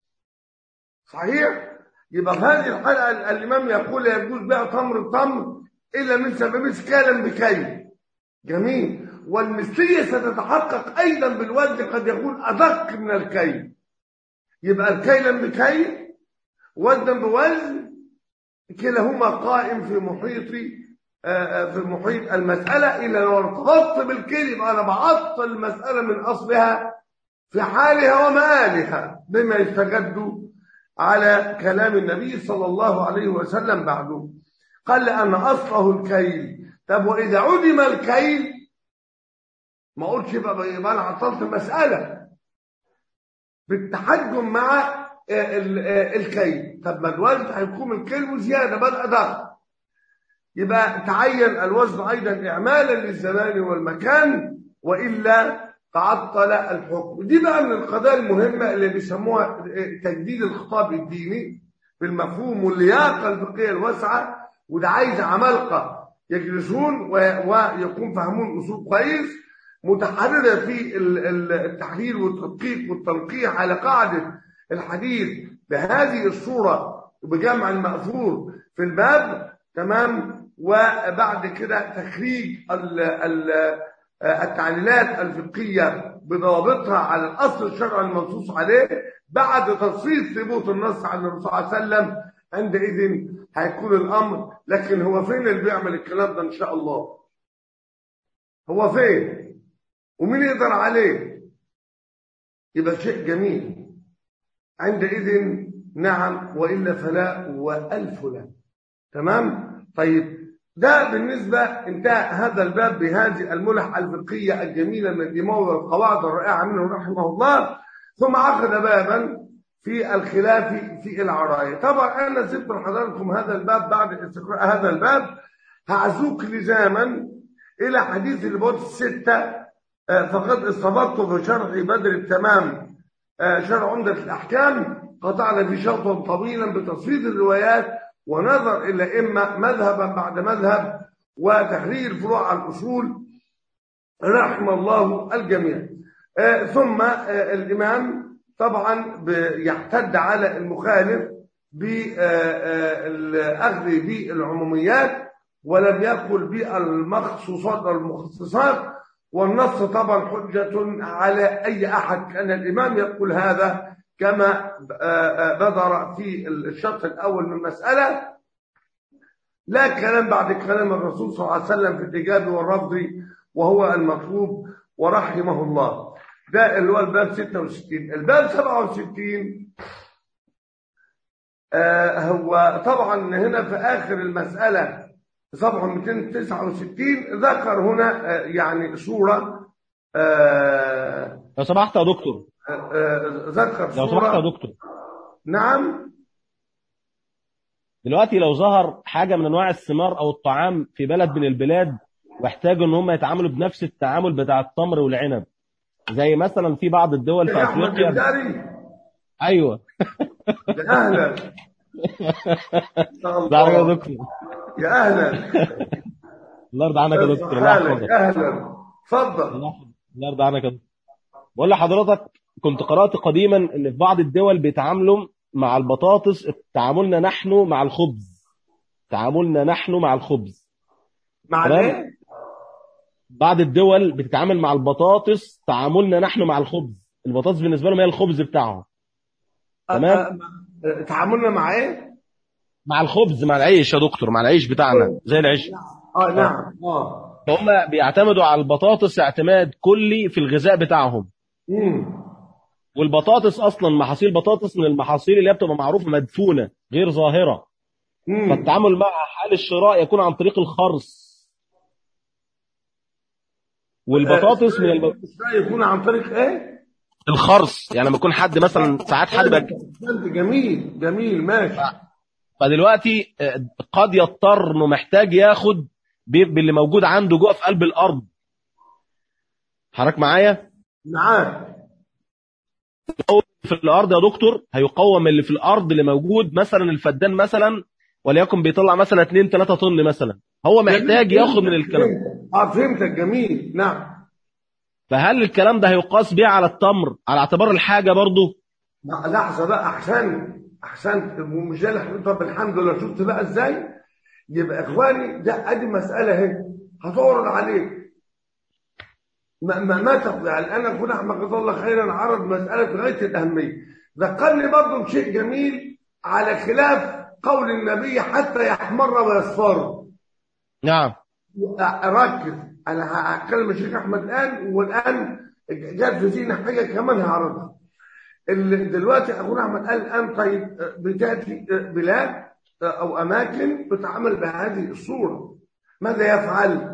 صحيح يبقى في هذه الحالة الإمام يقول يجوز بيع تمر بتمر إلا من سبب كالا بكيل جميل والمثلية ستتحقق أيضا بالوزن قد يكون أدق من الكيل يبقى الكيلا بكيل وزنا بوزن كلاهما قائم في محيط في محيط المسألة إلا لو ارتبطت بالكيل يبقى أنا بعطل المسألة من أصلها في حالها ومآلها بما يستجد على كلام النبي صلى الله عليه وسلم بعده قال لأن أصله الكيل طب وإذا عدم الكيل ما قلتش يبقى يبقى أنا عطلت المسألة بالتحجم مع الكيل طب ما الوزن هيكون الكيل وزيادة بل أدق يبقى تعين الوزن أيضا إعمالا للزمان والمكان وإلا تعطل الحكم دي بقى من القضايا المهمة اللي بيسموها تجديد الخطاب الديني بالمفهوم واللياقة الفقهية الواسعة وده عايز عمالقة يجلسون ويكون فهمون أصول كويس متحررة في التحليل والتدقيق والتنقيح على قاعدة الحديث بهذه الصورة وبجمع المأثور في الباب تمام وبعد كده تخريج ال ال التعليلات الفقهية بضوابطها على الأصل الشرعي المنصوص عليه بعد تصريف ثبوت النص عن الرسول صلى الله عليه وسلم عندئذ هيكون الأمر لكن هو فين اللي بيعمل الكلام ده إن شاء الله هو فين ومين يقدر عليه يبقى شيء جميل عندئذ نعم وإلا فلا وألف لا تمام طيب ده بالنسبة انتهى هذا الباب بهذه الملح الفقهية الجميلة من الإمام والقواعد الرائعة منه رحمه الله ثم أخذ بابا في الخلاف في العراية طبعا أنا سبت لحضراتكم هذا الباب بعد استقراء هذا الباب هعزوك لزاما إلى حديث البوت الستة فقد استضفت في شرح بدر التمام شرح عمدة الأحكام قطعنا في شوطا طويلا بتصفيد الروايات ونظر إلى إما مذهبا بعد مذهب وتحرير فروع الأصول رحم الله الجميع آه ثم آه الإمام طبعا يعتد على المخالف بالأخذ بالعموميات ولم يقل بالمخصوصات والمخصصات والنص طبعا حجة على أي أحد كان الإمام يقول هذا كما بدر في الشرط الأول من المسألة لا كلام بعد كلام الرسول صلى الله عليه وسلم في الإجابة والرفض وهو المطلوب ورحمه الله ده اللي هو الباب 66 الباب 67 آه هو طبعا هنا في آخر المسألة صفحة 269 ذكر هنا آه يعني صورة آه لو سمحت يا دكتور ذكر لو سمحت يا دكتور نعم دلوقتي لو ظهر حاجه من انواع الثمار او الطعام في بلد من البلاد واحتاجوا ان هم يتعاملوا بنفس التعامل بتاع التمر والعنب زي مثلا في بعض الدول في افريقيا ايوه يا اهلا ده يا دكتور يا اهلا الله يرضى عنك يا دكتور الله يحفظك اهلا اتفضل الله يرضى عنك يا دكتور بقول لحضرتك كنت قرأت قديما ان في بعض الدول بيتعاملوا مع البطاطس تعاملنا نحن مع الخبز تعاملنا نحن مع الخبز مع ايه بعض الدول بتتعامل مع البطاطس تعاملنا نحن مع الخبز البطاطس بالنسبه لهم هي الخبز بتاعهم تمام تعاملنا مع ايه مع الخبز مع العيش يا دكتور مع العيش بتاعنا زي العيش اه نعم اه فهم بيعتمدوا على البطاطس اعتماد كلي في الغذاء بتاعهم امم والبطاطس اصلا محاصيل بطاطس من المحاصيل اللي هي بتبقى معروفه مدفونه غير ظاهره فالتعامل معها حال الشراء يكون عن طريق الخرص والبطاطس من الب... يكون عن طريق ايه الخرص يعني لما يكون حد مثلا ساعات حد بك... جميل جميل ماشي فدلوقتي قد يضطر انه محتاج ياخد باللي موجود عنده جوه في قلب الارض حضرتك معايا معاك في الارض يا دكتور هيقوم اللي في الارض اللي موجود مثلا الفدان مثلا وليكن بيطلع مثلا 2 3 طن مثلا هو محتاج ياخد من الكلام اه فهمتك جميل نعم فهل الكلام ده هيقاس بيه على التمر على اعتبار الحاجه برضه لحظه بقى احسن احسنت ومش ده اللي طب الحمد لله شفت بقى ازاي يبقى اخواني ده ادي مساله اهي هتعرض عليك ما ما ما تق- يعني انا اخونا احمد جزاه الله خيرا عرض مساله غايه الاهميه ذكرني برضه بشيء جميل على خلاف قول النبي حتى يحمر ويصفر نعم ركز انا هتكلم الشيخ احمد الان والان جات في ذهني حاجه كمان هعرضها ال- دلوقتي اخونا احمد قال الان طيب بتاتي بلاد او اماكن بتعمل بهذه الصوره ماذا يفعل؟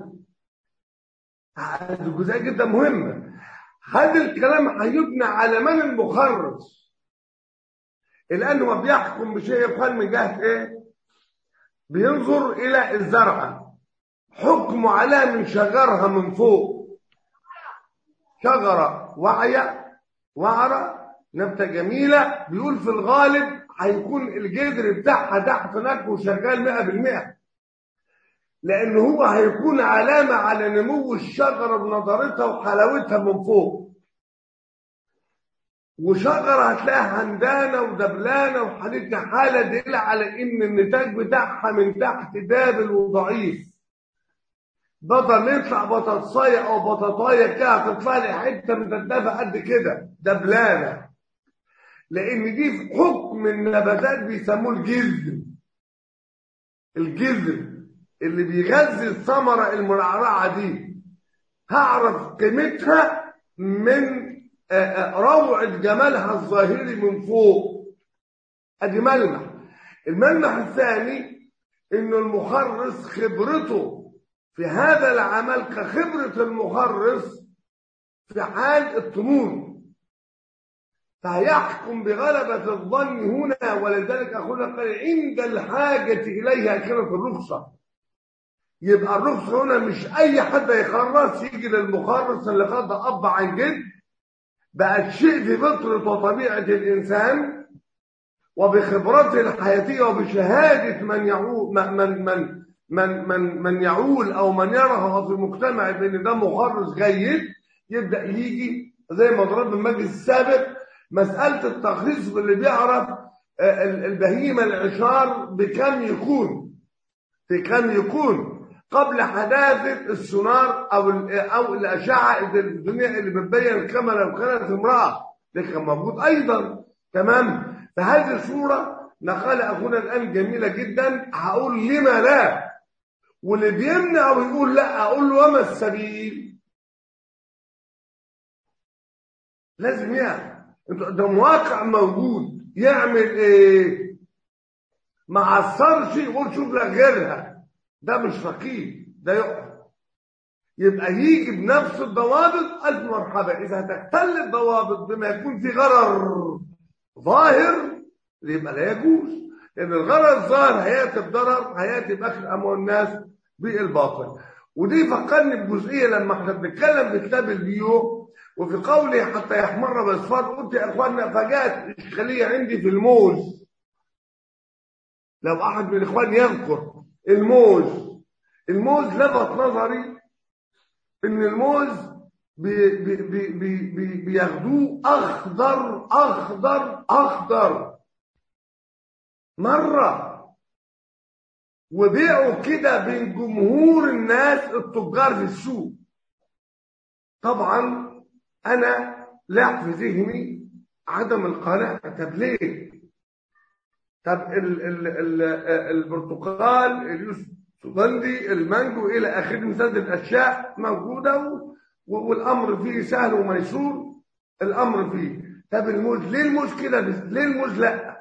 هذه جزئيه جدا مهمه هذا الكلام هيبنى على من المخرص الان هو بيحكم بشيء يقال من جهه ايه؟ بينظر الى الزرعه حكم عليها من شجرها من فوق شجرة واعية وعرة نبتة جميلة بيقول في الغالب هيكون الجذر بتاعها تحت هناك وشغال 100% لأن هو هيكون علامة على نمو الشجرة بنضارتها وحلاوتها من فوق وشجرة هتلاقيها هندانة ودبلانة وحالتها حالة دليل على إن النتاج بتاعها من تحت دابل وضعيف بدل يطلع بطاطسايه او بطاطايه كده هتطلع لي حته مدببه قد كده دبلانه لان دي في حكم النباتات بيسموه الجذر الجذر اللي بيغذي الثمره المرعرعه دي هعرف قيمتها من آه، آه، روعه جمالها الظاهري من فوق ادي ملمح الملمح الثاني انه المخرص خبرته في هذا العمل كخبرة المخرص في حال الطموح فيحكم بغلبة الظن هنا ولذلك أقول قال عند الحاجة إليها كانت الرخصة يبقى الرخصة هنا مش أي حد يخرص يجي للمخرص اللي قد أب عن جد بقى الشيء في فطرة وطبيعة الإنسان وبخبرته الحياتية وبشهادة من يعول من من من من من, من يعول او من يرى في المجتمع بان ده مخرج جيد يبدا يجي زي ما ضرب المجلس السابق مساله التخصيص باللي بيعرف آه، ال- البهيمه العشار بكم يكون في كم يكون قبل حداثه السونار او ال- او الاشعه الدنيا اللي بتبين كما لو كانت امراه ده كان موجود ايضا تمام فهذه الصوره نقل اخونا الان جميله جدا هقول لما لا واللي بيمنع ويقول لا اقول له وما السبيل لازم يعني انت- ده مواقع موجود يعمل ايه ما عصرش يقول شوف لك غيرها ده مش فقيه ده يقع يبقى يجي بنفس الضوابط ألف مرحبا إذا هتختل الضوابط بما يكون في غرر ظاهر يبقى لا يجوز لأن الغرر الظاهر هيأتي بضرر هيأتي بأكل أموال الناس بالباطل ودي فكرني بجزئية لما احنا بنتكلم في كتاب البيو وفي قوله حتى يحمر باصفار قلت يا اخواننا فجاءت اشكاليه عندي في الموز لو احد من الاخوان يذكر الموز الموز لفت نظري ان الموز بي بي بي بي بي بياخدوه اخضر اخضر اخضر مره وبيعوا كده بين جمهور الناس التجار في السوق طبعا انا لا في ذهني عدم القناعه طب ليه طب ال ال ال البرتقال اليوسفندي المانجو الى اخره مثل الاشياء موجوده و- والامر فيه سهل وميسور الامر فيه طب الموز ليه الموز كده بس- ليه الموز لا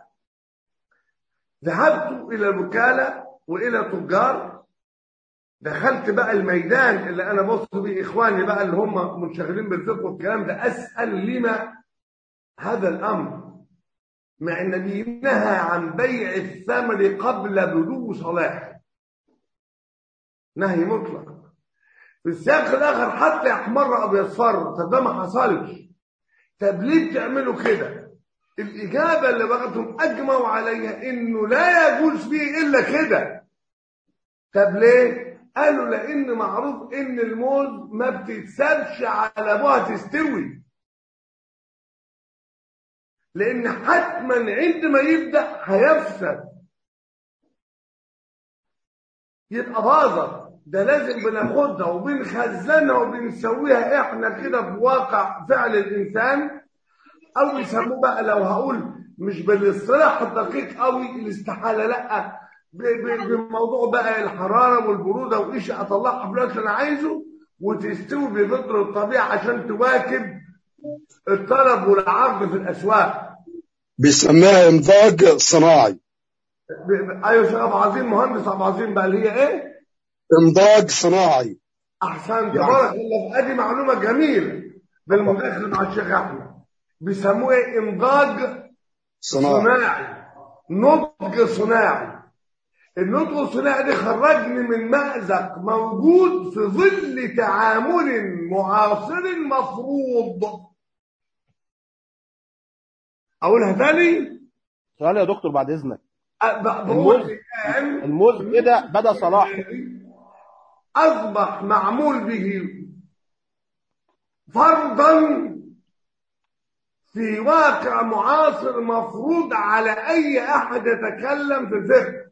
ذهبت الى الوكاله والى تجار دخلت بقى الميدان اللي انا بص بيه اخواني بقى اللي هم منشغلين بالفقه والكلام ده اسال لما هذا الامر مع النبي نهى عن بيع الثمر قبل بلوغ صلاحه نهي مطلق في السياق الاخر حتى يحمر او يصفر طب ده ما حصلش طب ليه بتعملوا كده الاجابه اللي بغتهم اجمعوا عليها انه لا يجوز فيه الا كده طب ليه قالوا لان معروف ان الموز ما بتتسابش على ابوها تستوي لان حتما عندما يبدا هيفسد يبقى باظت ده لازم بناخدها وبنخزنها وبنسويها احنا كده بواقع فعل الانسان او يسموه بقى لو هقول مش بالاصطلاح الدقيق قوي الاستحاله لا ب- ب- بموضوع بقى الحراره والبروده وايش اطلعها في الوقت اللي انا عايزه وتستوي بفطر الطبيعه عشان تواكب الطلب والعرض في الاسواق بيسميها امضاج صناعي ب- ب- ايوه شيخ ابو عظيم مهندس ابو عظيم بقى اللي هي ايه؟ امضاج صناعي احسن تبارك الله ادي معلومه جميله بالمداخله مع الشيخ احمد بيسموه ايه امضاج صناعي صناعي نضج صناعي النضج الصناعي ده خرجني من مأزق موجود في ظل تعامل معاصر مفروض اقولها تاني سؤال يا دكتور بعد اذنك أ- ب- بقول الموز- الآن الموز كده بدا صلاحه أصبح معمول به فرضا في واقع معاصر مفروض على أي أحد يتكلم في الفقه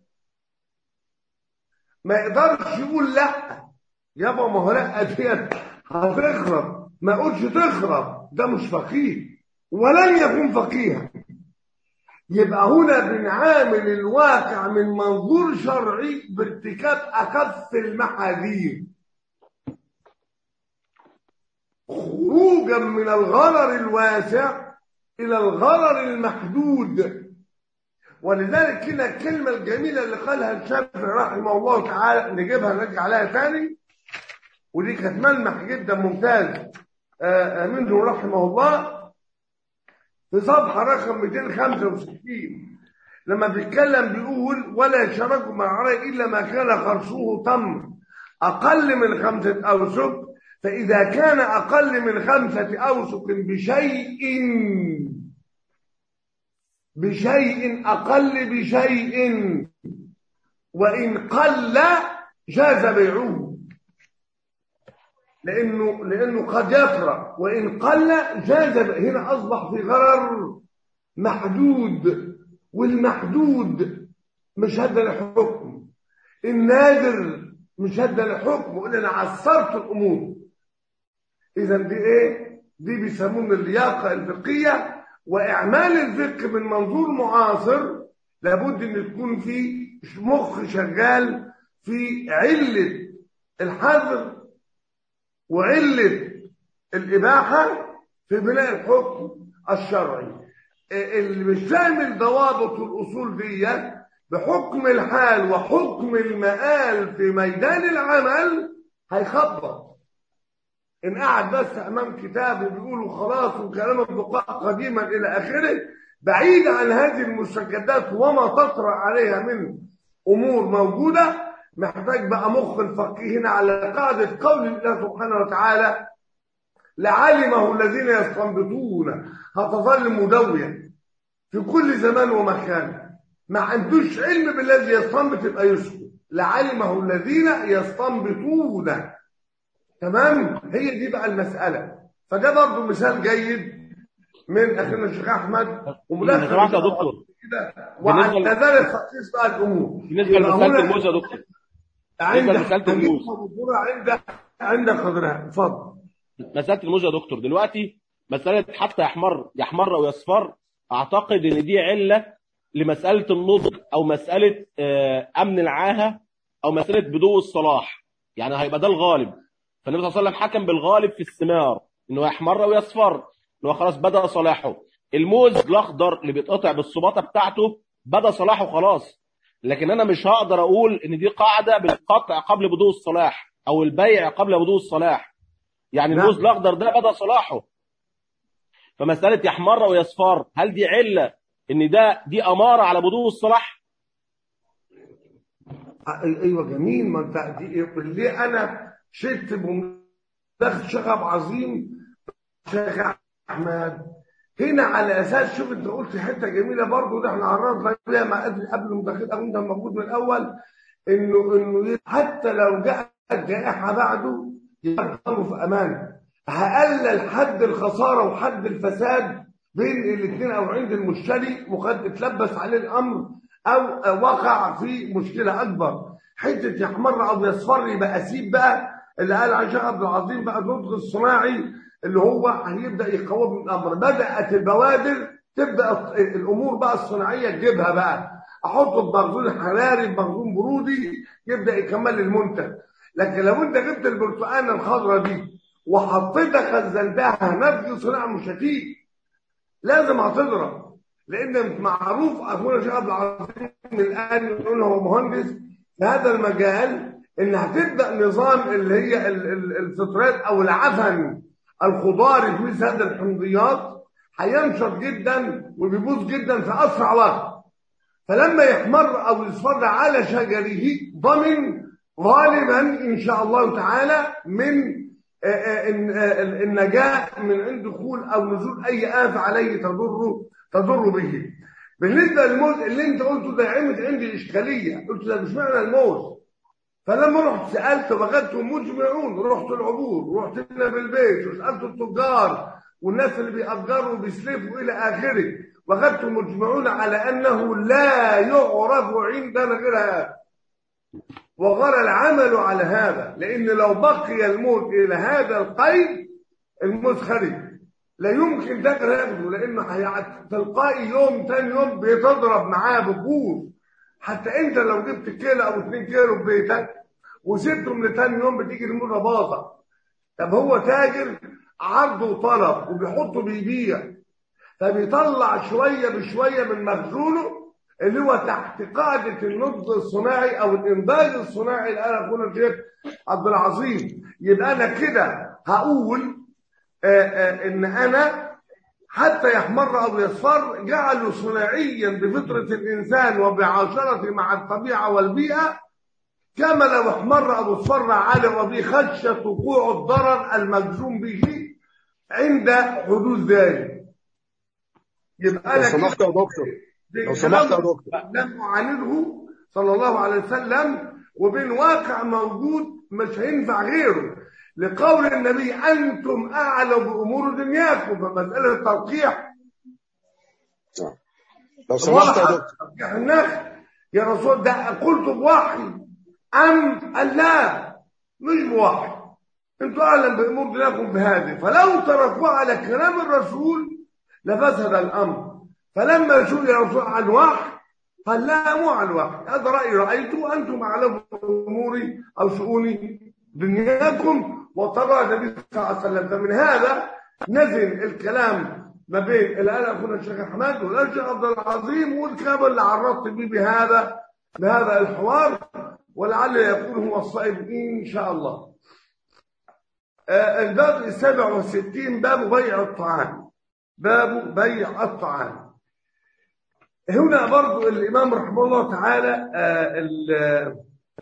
ما يقدرش يقول لا يابا ما هو لا ديت هتخرب ما يقولش تخرب ده مش فقيه ولن يكون فقيها يبقى هنا بنعامل الواقع من منظور شرعي بارتكاب أكف المحاذير خروجا من الغرر الواسع إلى الغرر المحدود ولذلك كده الكلمة الجميلة اللي قالها الشافعي رحمه الله تعالى نجيبها نرجع عليها تاني ودي كانت ملمح جدا ممتاز آه، آه، منه رحمه الله في صفحة رقم 265 لما بيتكلم بيقول ولا يشرك مع العري إلا ما كان خرصه تمر أقل من خمسة أوسق فإذا كان أقل من خمسة أوسق بشيء بشيء أقل بشيء وإن قل جاز بيعه لأنه لأنه قد يطرأ وإن قل جاز بيعه. هنا أصبح في غرر محدود والمحدود مش هذا الحكم النادر مش هذا الحكم وإن أنا عصرت الأمور إذا دي إيه؟ دي بيسموه اللياقة الفقهية وإعمال الفقه من منظور معاصر لابد إن تكون في مخ شغال في علة الحظر وعلة الإباحة في بناء الحكم الشرعي اللي مش فاهم ضوابط الأصول دي بحكم الحال وحكم المآل في ميدان العمل هيخبط إن قعد بس أمام كتاب وبيقولوا خلاص وكلام الفقهاء قديما إلى آخره بعيد عن هذه المستجدات وما تطرأ عليها من أمور موجودة محتاج بقى مخ الفقيه هنا على قاعدة قول الله سبحانه وتعالى لعلمه الذين يستنبطون هتظل مدوية في كل زمان ومكان ما عندوش علم بالذي يستنبط يبقى يسكت لعلمه الذين يستنبطون تمام هي دي بقى المسألة فده برضه مثال جيد من أخينا الشيخ أحمد إذا سمحت يا دكتور كده وعلى ذلك تخصيص بقى الأمور بالنسبه يبقى لمساله هنا الموز يا دكتور عند بالنسبة لمسألة الموز. عند عند قدرها اتفضل مساله الموز يا دكتور دلوقتي مساله حتى يحمر يحمر او يصفر اعتقد ان دي عله لمساله النضج او مساله آه، امن العاهه او مساله بدو الصلاح يعني هيبقى ده الغالب فالنبي صلى الله عليه وسلم حكم بالغالب في الثمار انه يحمر ويصفر ان هو خلاص بدا صلاحه الموز الاخضر اللي بيتقطع بالصباطه بتاعته بدا صلاحه خلاص لكن انا مش هقدر اقول ان دي قاعده بالقطع قبل بدو الصلاح او البيع قبل بدو الصلاح يعني لا. الموز الاخضر ده بدا صلاحه فمساله يحمر ويصفر هل دي عله ان ده دي اماره على بدو الصلاح أي- ايوه جميل ما انت دي ليه انا شلت بمداخل شغب عظيم شيخ احمد هنا على اساس شوف انت قلت حته جميله برضه ده احنا عرضنا فيها مع قبل قبل المداخل قبل ده موجود من الاول انه انه حتى لو جاءت جائحه بعده يفضلوا في امان هقلل حد الخساره وحد الفساد بين الاثنين او عند المشتري وقد اتلبس عليه الامر او وقع في مشكله اكبر حته يحمر او يصفر يبقى اسيب بقى اللي قال عن شيخ عبد العظيم بقى النطق الصناعي اللي هو هيبدا يقوم الامر بدات البوادر تبدا الامور بقى الصناعيه تجيبها بقى احطه في مخزون حراري في مخزون برودي يبدا يكمل المنتج لكن لو انت جبت البرتقانه الخضراء دي وحطيتها خزنتها نفس صناعه مش هتيجي لازم هتضرب لان معروف اخونا شيخ عبد العظيم من الان يقول هو مهندس في هذا المجال ان هتبدا نظام اللي هي ال- ال- الفطريات او العفن الخضاري في مثل هذه الحمضيات هينشط جدا وبيبوظ جدا في اسرع وقت فلما يحمر او يصفر على شجره ضمن غالبا ان شاء الله تعالى من آه، آه، إن- آه، النجاة من عند دخول او نزول اي آفة عليه تضر تضر به بالنسبة للموز اللي انت قلته ده عمت عندي اشكالية قلت ده مش معنى الموز فلما رحت سألت وجدتهم مجمعون رحت العبور رحت هنا بالبيت وسألت التجار والناس اللي بيأجروا وبيسلفوا إلى آخره وجدتهم مجمعون على أنه لا يعرف عندنا غير هذا وغير العمل على هذا لأن لو بقي الموت إلى هذا القيد الموت خرج لا يمكن ده ياخده لأنه هيعت- تلقائي يوم تاني يوم بيتضرب معاه بقوة حتى انت لو جبت كيلو او 2 كيلو في بيتك وسبتهم لتاني يوم بتيجي الموضه باظه طب هو تاجر عرض وطلب وبيحطه بيبيع فبيطلع شويه بشويه من مخزونه اللي هو تحت قاعده النضج الصناعي او الانضاج الصناعي اللي قال اخونا الشيخ عبد العظيم يبقى انا كده هقول آآ آآ ان انا حتى يحمر او يصفر جعلوا صناعيا بفطره الانسان وبعاشرته مع الطبيعه والبيئه كما لو احمر او اصفر على وبه خشيه وقوع الضرر المجزوم به عند حدوث ذلك يبقى لو انا سمحت يا دكتور لو سمحت يا دكتور لم اعانده صلى الله عليه وسلم وبين واقع موجود مش هينفع غيره لقول النبي انتم اعلم بامور دنياكم فمساله التلقيح لو سمحت يا ولا دكتور تلقيح النخل يا رسول ده قلت بوحي ام قال لا مش بوحي انتوا اعلم بامور دنياكم بهذه فلو تركوها على كلام الرسول لفسد الامر فلما سئل الرسول عن وحي قال لا مو عن وحي هذا رايي رايته انتم اعلم باموري او شؤوني دنياكم وطبع النبي صلى الله عليه وسلم فمن هذا نزل الكلام ما بين اللي قال اخونا الشيخ احمد والشيخ عبد العظيم والكلام اللي عرضت به بهذا بهذا الحوار ولعل يكون هو الصائب ان شاء الله. آه، الباب السابع والستين باب بيع الطعام. باب بيع الطعام. هنا برضو الامام رحمه الله تعالى آه، ال-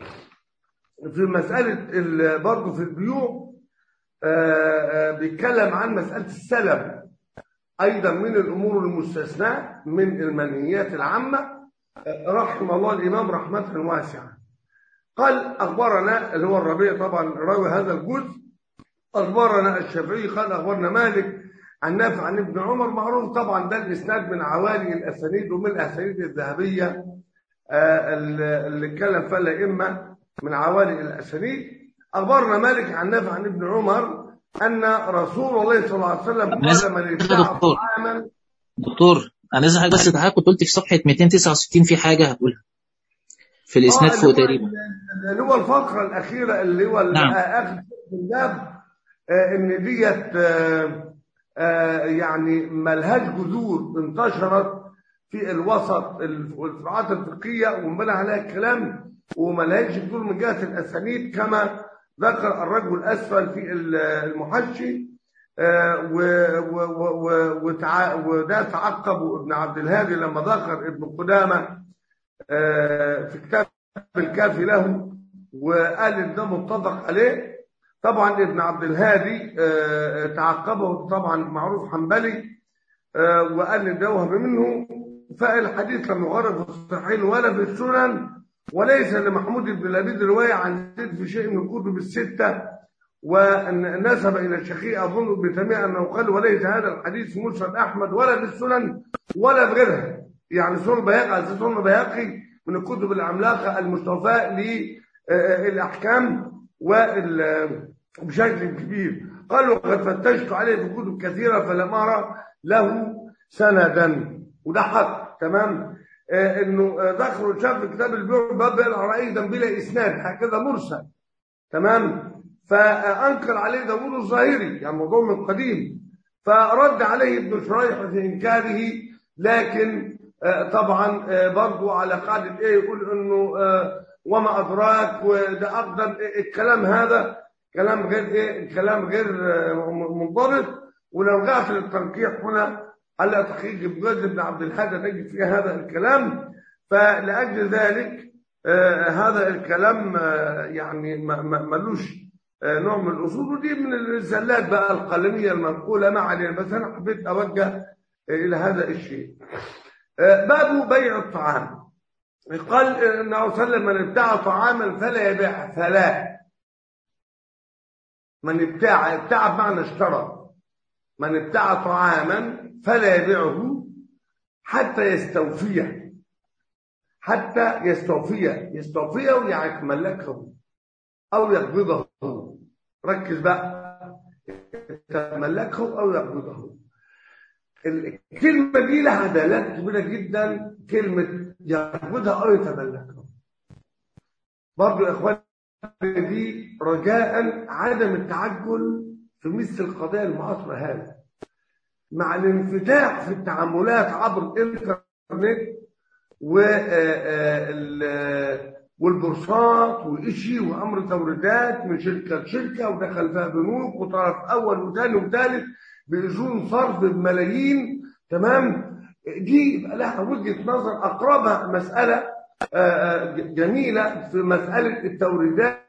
في مساله ال- برضو في البيوع آه، آه، بيتكلم عن مساله السلم ايضا من الامور المستثناه من المنهيات العامه آه، رحم الله الامام رحمه واسعه قال اخبرنا اللي هو الربيع طبعا راوي هذا الجزء اخبرنا الشافعي قال اخبرنا مالك عن نافع عن ابن عمر معروف طبعا ده الاسناد من عوالي الاسانيد ومن الاسانيد الذهبيه آه، اللي اللي اتكلم فيها الائمه من عوالي الاسانيد اخبرنا مالك عن نافع عن ابن عمر ان رسول الله صلى الله عليه وسلم قال من ابتاع دكتور. طعاما دكتور انا عايز حاجه بس حضرتك كنت قلت في صفحه 269 في حاجه هتقولها في الاسناد آه، فوق اللي هو- تقريبا اللي هو الفقره الاخيره اللي هو نعم. اخر الباب آه، ان ديت آه، آه، يعني ملهاش جذور انتشرت في الوسط الف- والفروعات الفقهيه ومنع عليها الكلام وملهاش جذور من جهه الاسانيد كما ذكر الرجل الاسفل في ال- المحشي آه، و- و- و- و- وتع- وده تعقبه ابن عبد الهادي لما ذكر ابن قدامه آه، في كتاب الكافي له وقال ان ده متفق عليه طبعا ابن عبد الهادي آه، تعقبه طبعا معروف حنبلي آه، وقال ان ده وهم منه فالحديث لم يغرب في الصحيحين ولا في السنن وليس لمحمود بن لبيد روايه عن زيد في شيء من الكتب السته ونسب الى الشيخي اظن ابن تيميه انه قال وليس هذا الحديث في مسند احمد ولا في السنن ولا في غيرها يعني سنن البيهقي على اساس سنن البيهقي من الكتب العملاقه المستوفاه آه، الاحكام وال- بشكل كبير قال وقد فتشت عليه في كتب كثيره فلم ارى له سندا وده حق تمام آه، انه آه، دخلوا شاف في كتاب البيع باب يقرا ايضا بلا اسناد هكذا مرسل تمام فانكر عليه داوود الظاهري يعني موضوع من قديم فرد عليه ابن شريح في انكاره لكن آه، طبعا آه، برضه على قاعده ايه يقول انه آه، وما ادراك وده اقدم إيه الكلام هذا كلام غير ايه كلام غير آه، منضبط ولو رجعت للتنقيح هنا على تحقيق بجد بن عبد الحاج نجد فيه هذا الكلام فلاجل ذلك آه، هذا الكلام آه، يعني ما- ما- ملوش آه، نوع من الاصول ودي من الرسالات بقى القلميه المنقوله ما علينا بس انا حبيت اوجه آه، الى هذا الشيء. آه، باب بيع الطعام. قال آه، النبي صلى الله عليه وسلم من ابتاع طعاما فلا يبيعه فلا من ابتاع ابتاع بمعنى اشترى من ابتاع طعاما فلا يبيعه حتى يستوفيه حتى يستوفيه يستوفيه يعني يتملكه او يقبضه ركز بقى يتملكه او يقبضه الكلمه دي لها دلالات كبيره جدا كلمه يقبضها او يتملكه برضو يا اخواني دي رجاء عدم التعجل في مثل القضايا المعاصره هذه مع الانفتاح في التعاملات عبر الانترنت و آه، آه، ال- والبورصات وإشي وأمر توريدات من شركة لشركة ودخل فيها بنوك وطرف أول وثاني وثالث بأذون صرف بملايين تمام دي يبقى لها وجهة نظر أقربها مسألة آه، آه، جميلة في مسألة التوريدات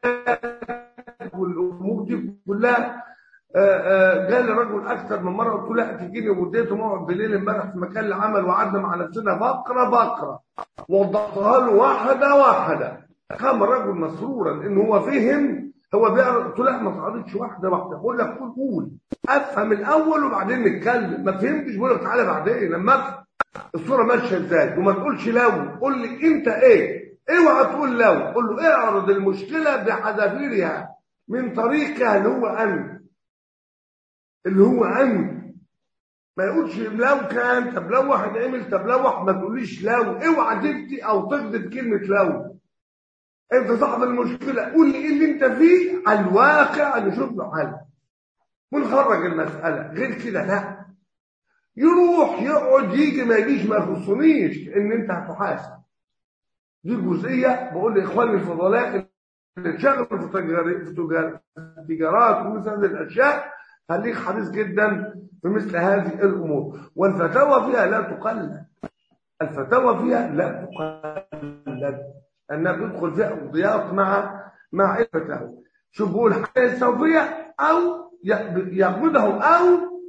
والأمور دي كلها آه، آه، جالي رجل اكثر من مره قلت له لا تجيني وديته موعد بالليل امبارح في مكان العمل وقعدنا مع نفسنا بقره بقره وضحتها له واحده واحده قام الرجل مسرورا ان هو فهم هو بيعرف قلت له لا ما تعرضش واحده واحده بقول لك قول قول افهم الاول وبعدين نتكلم ما فهمتش بقول لك تعالى بعدين لما افهم الصوره ماشيه ازاي وما تقولش لو قول لي انت ايه اوعى تقول لو قول له اعرض المشكله بحذافيرها من طريقها اللي هو انت اللي هو انت ما يقولش لو كان طب لو واحد عمل طب لو واحد ما تقوليش لو اوعى تفتي او تكذب كلمه لو انت صاحب المشكله قول لي ايه اللي انت فيه على الواقع نشوف له حل ونخرج المساله غير كده لا يروح يقعد يجي ما يجيش ما يخصنيش ان انت هتحاسب دي جزئيه بقول لاخواني الفضلاء اللي تشغلوا في تجار- في تجار- في تجارات ومثل هذه الاشياء خليك حريص جدا في مثل هذه الامور والفتاوى فيها لا تقلد الفتاوى فيها لا تقلد انها بيدخل فيها قضيات مع مع الفتاوى شوف بقول حاجه يستوفيه او يقبضه او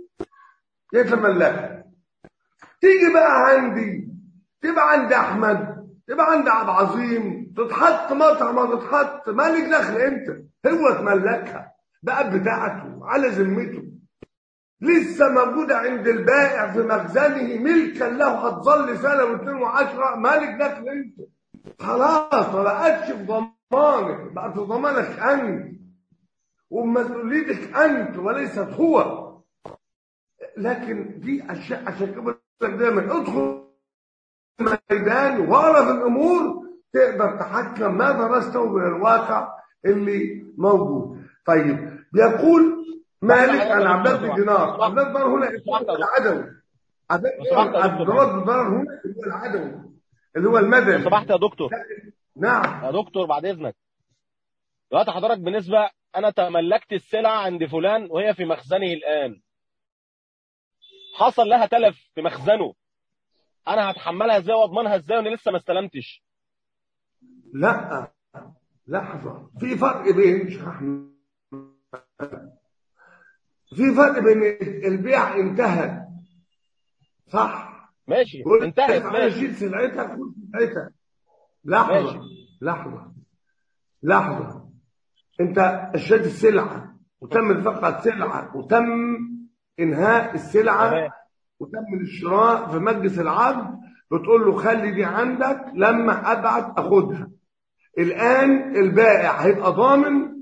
يتملكه تيجي بقى عندي تبقى عند احمد تبقى عند عبد العظيم تتحط مطعم ما تتحط مالك دخل انت هو تملكها بقى بتاعته على ذمته لسه موجودة عند البائع في مخزنه ملكا له هتظل سنة واثنين وعشرة مالك دخل انت خلاص ما بقتش في ضمانك بقت في ضمانك انت ومسؤوليتك انت وليست هو لكن دي اشياء عشان كده بقول لك دايما ادخل الميدان واعرف الامور تقدر تحكم ما درسته من الواقع اللي موجود طيب يقول مالك عن عباد بن دينار عباد دينار هنا العدوي عباد عبد الله بن دينار هنا اللي هو العدوي اللي هو المدني لو سمحت يا دكتور نعم يا دكتور بعد اذنك دلوقتي حضرتك بالنسبه انا تملكت السلعه عند فلان وهي في مخزنه الان حصل لها تلف في مخزنه انا هتحملها ازاي واضمنها ازاي وانا لسه ما استلمتش لا لحظة في فرق بين في فرق بين البيع انتهى صح ماشي يقول لك انتهت انا ماشي شيل سلعتك خد سلعتك لحظة ماشي. لحظة لحظة انت اشتريت السلعة وتم الفقة السلعة وتم انهاء السلعة تمام. وتم الشراء في مجلس العقد بتقول له خلي دي عندك لما ابعت اخدها الآن البائع هيبقى ضامن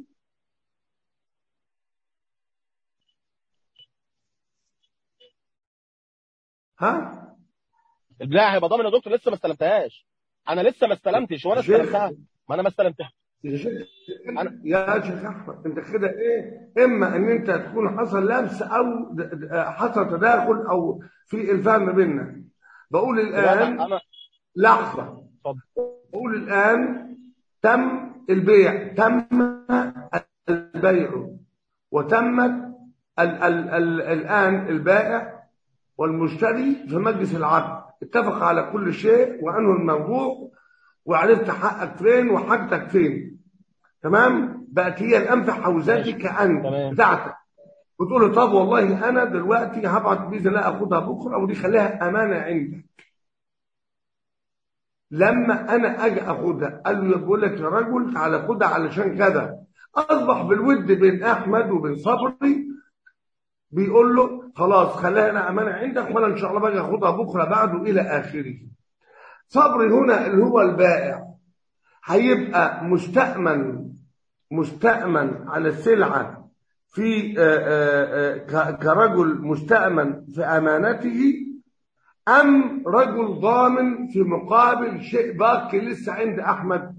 ها البلاعه هيبقى ضامن يا دكتور لسه ما استلمتهاش انا لسه ما استلمتش وانا شيخ. استلمتها ما انا ما استلمتها يا شيخ يا شيخ احمد انت كده ايه اما ان انت تكون حصل لبس او د- د- حصل تداخل او في الفهم بيننا بقول انا الان انا لحظه اتفضل بقول الان تم البيع تم البيع وتمت ال ال ال الان البائع والمشتري في مجلس العقد اتفق على كل شيء وانهوا الموضوع وعرفت حقك فين وحاجتك فين تمام بقت هي الان في حوزتك انت تمام. بتاعتك وتقول له طب والله انا دلوقتي هبعت باذن الله اخدها بكره ودي خليها امانه عندك لما انا اجي اخدها قال له بقول لك يا رجل تعالى خدها علشان كذا اصبح بالود بين احمد وبين صبري بيقول له خلاص خليها انا امانه عندك وانا ان شاء الله باجي اخدها بكره بعده الى اخره صبري هنا اللي هو البائع هيبقى مستأمن مستأمن على السلعة في آه، آه، آه، ك- كرجل مستأمن في أمانته أم رجل ضامن في مقابل شيء باقي لسه عند أحمد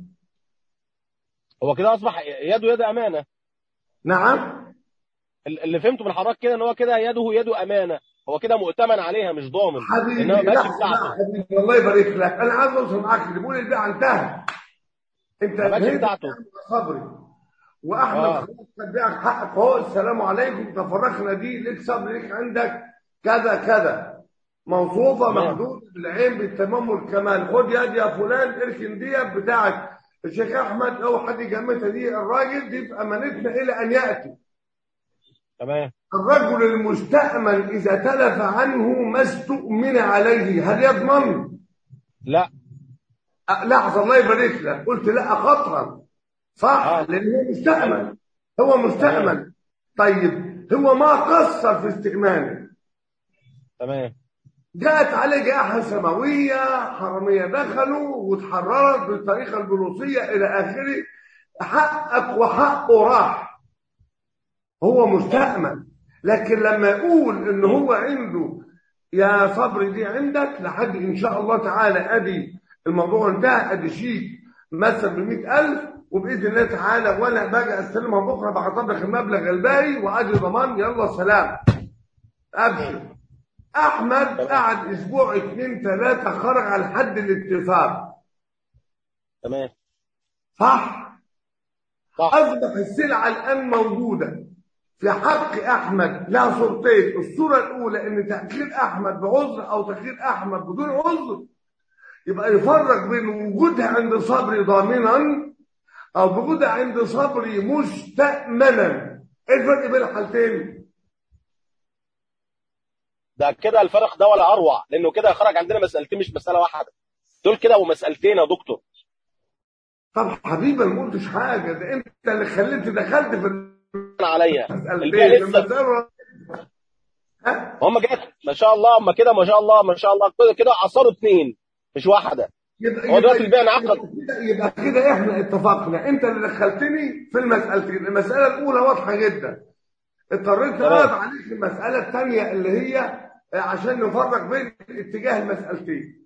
هو كده اصبح يده يد امانه نعم ال- اللي فهمته من حضرتك كده ان هو كده يده يد امانه هو كده مؤتمن عليها مش ضامن حبيبي انما لا بقاش لا بتاعته حبيبي الله يبارك لك أنا عايز أوصل معاك اللي بيقول البيع انتهى أنت ما بقاش فهمت بتاعته. صبري واحمد آه. خلاص خد بيعك حقك اهو السلام عليكم تفرقنا دي ليك صبر ليك عندك كذا كذا موصوفه تمام. محدوده بالعين بالتمام والكمال خد يد يا فلان اركن دي بتاعك الشيخ احمد او حد جمتها دي الراجل دي في امانتنا الى ان ياتي تمام الرجل المستأمن إذا تلف عنه ما استؤمن عليه هل يضمن؟ لا أه، لحظة الله يبارك لك قلت لا خطرا صح آه. لأن هو مستأمن هو مستأمن طيب هو ما قصر في استئمانه تمام جاءت عليه جائحة سماوية حرامية دخلوا واتحررت بالطريقة البوليسية إلى آخره حقك وحقه راح هو مستأمن لكن لما يقول إن هو عنده يا صبري دي عندك لحد إن شاء الله تعالى أدي الموضوع انتهى أدي شيك مثلا ب 100000 وبإذن الله تعالى وأنا باجي أستلمها بكرة بحضر لك المبلغ الباقي وأدي ضمان يلا سلام أبشر احمد قعد اسبوع اتنين تلاتة خرج على حد الاتفاق تمام صح صح اصبح السلعة الان موجودة في حق احمد لها صورتين الصورة الاولى ان تأخير احمد بعذر او تأخير احمد بدون عذر يبقى يفرق بين وجودها عند صبري ضامنا او وجودها عند صبري مستأمنا ايه الفرق بين الحالتين ده كده الفرق ده ولا اروع لانه كده خرج عندنا مسالتين مش مساله واحده دول كده ومسالتين يا دكتور طب حبيبي ما قلتش حاجة ده انت اللي خليت دخلت في أنا عليا المسألتين البيع لسه المسألة ها؟ هم جت ما شاء الله هم كده ما شاء الله ما شاء الله كده كده عصروا اثنين مش واحده يبقى هو دلوقتي البيع يبقى انعقد. كده يبقى كده احنا اتفقنا انت اللي دخلتني في المسألتين المسألة الأولى واضحة جدا اضطريت تمام. اقعد عليك المسألة الثانية اللي هي عشان نفرق بين اتجاه المسألتين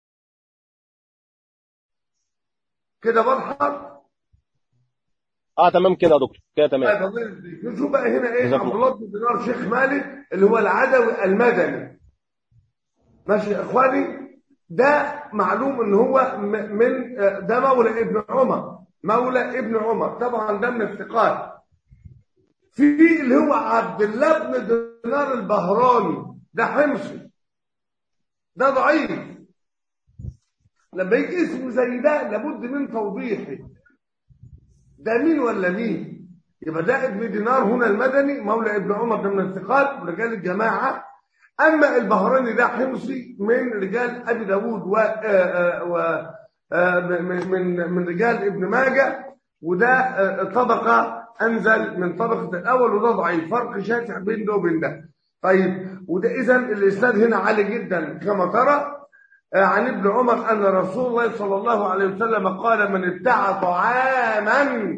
كده واضحة اه تمام كده يا دكتور كده تمام طيب الله يرضيك. نشوف بقى هنا ايه جزاك عبد الله. الله بن دينار شيخ مالك اللي هو العدوي المدني ماشي يا اخواني ده معلوم ان هو م- من آه، ده مولى ابن عمر مولى ابن عمر طبعا ده من الثقات في اللي هو عبد الله بن دينار البهراني ده حمصي ده ضعيف لما يجي اسمه زي ده لابد من توضيحه ده مين ولا مين يبقى ده ابن دينار هنا المدني مولى ابن عمر ده من الثقات ورجال الجماعة أما البهراني ده حمصي من رجال أبي داود و, آه، آه، و آه، من من من رجال ابن ماجه وده آه، طبقة أنزل من طبقة الأول وده ضعيف فرق شاسع بين ده وبين ده طيب وده إذا الإسناد هنا عالي جدا كما ترى عن ابن عمر أن رسول الله صلى الله عليه وسلم قال من ابتاع طعاما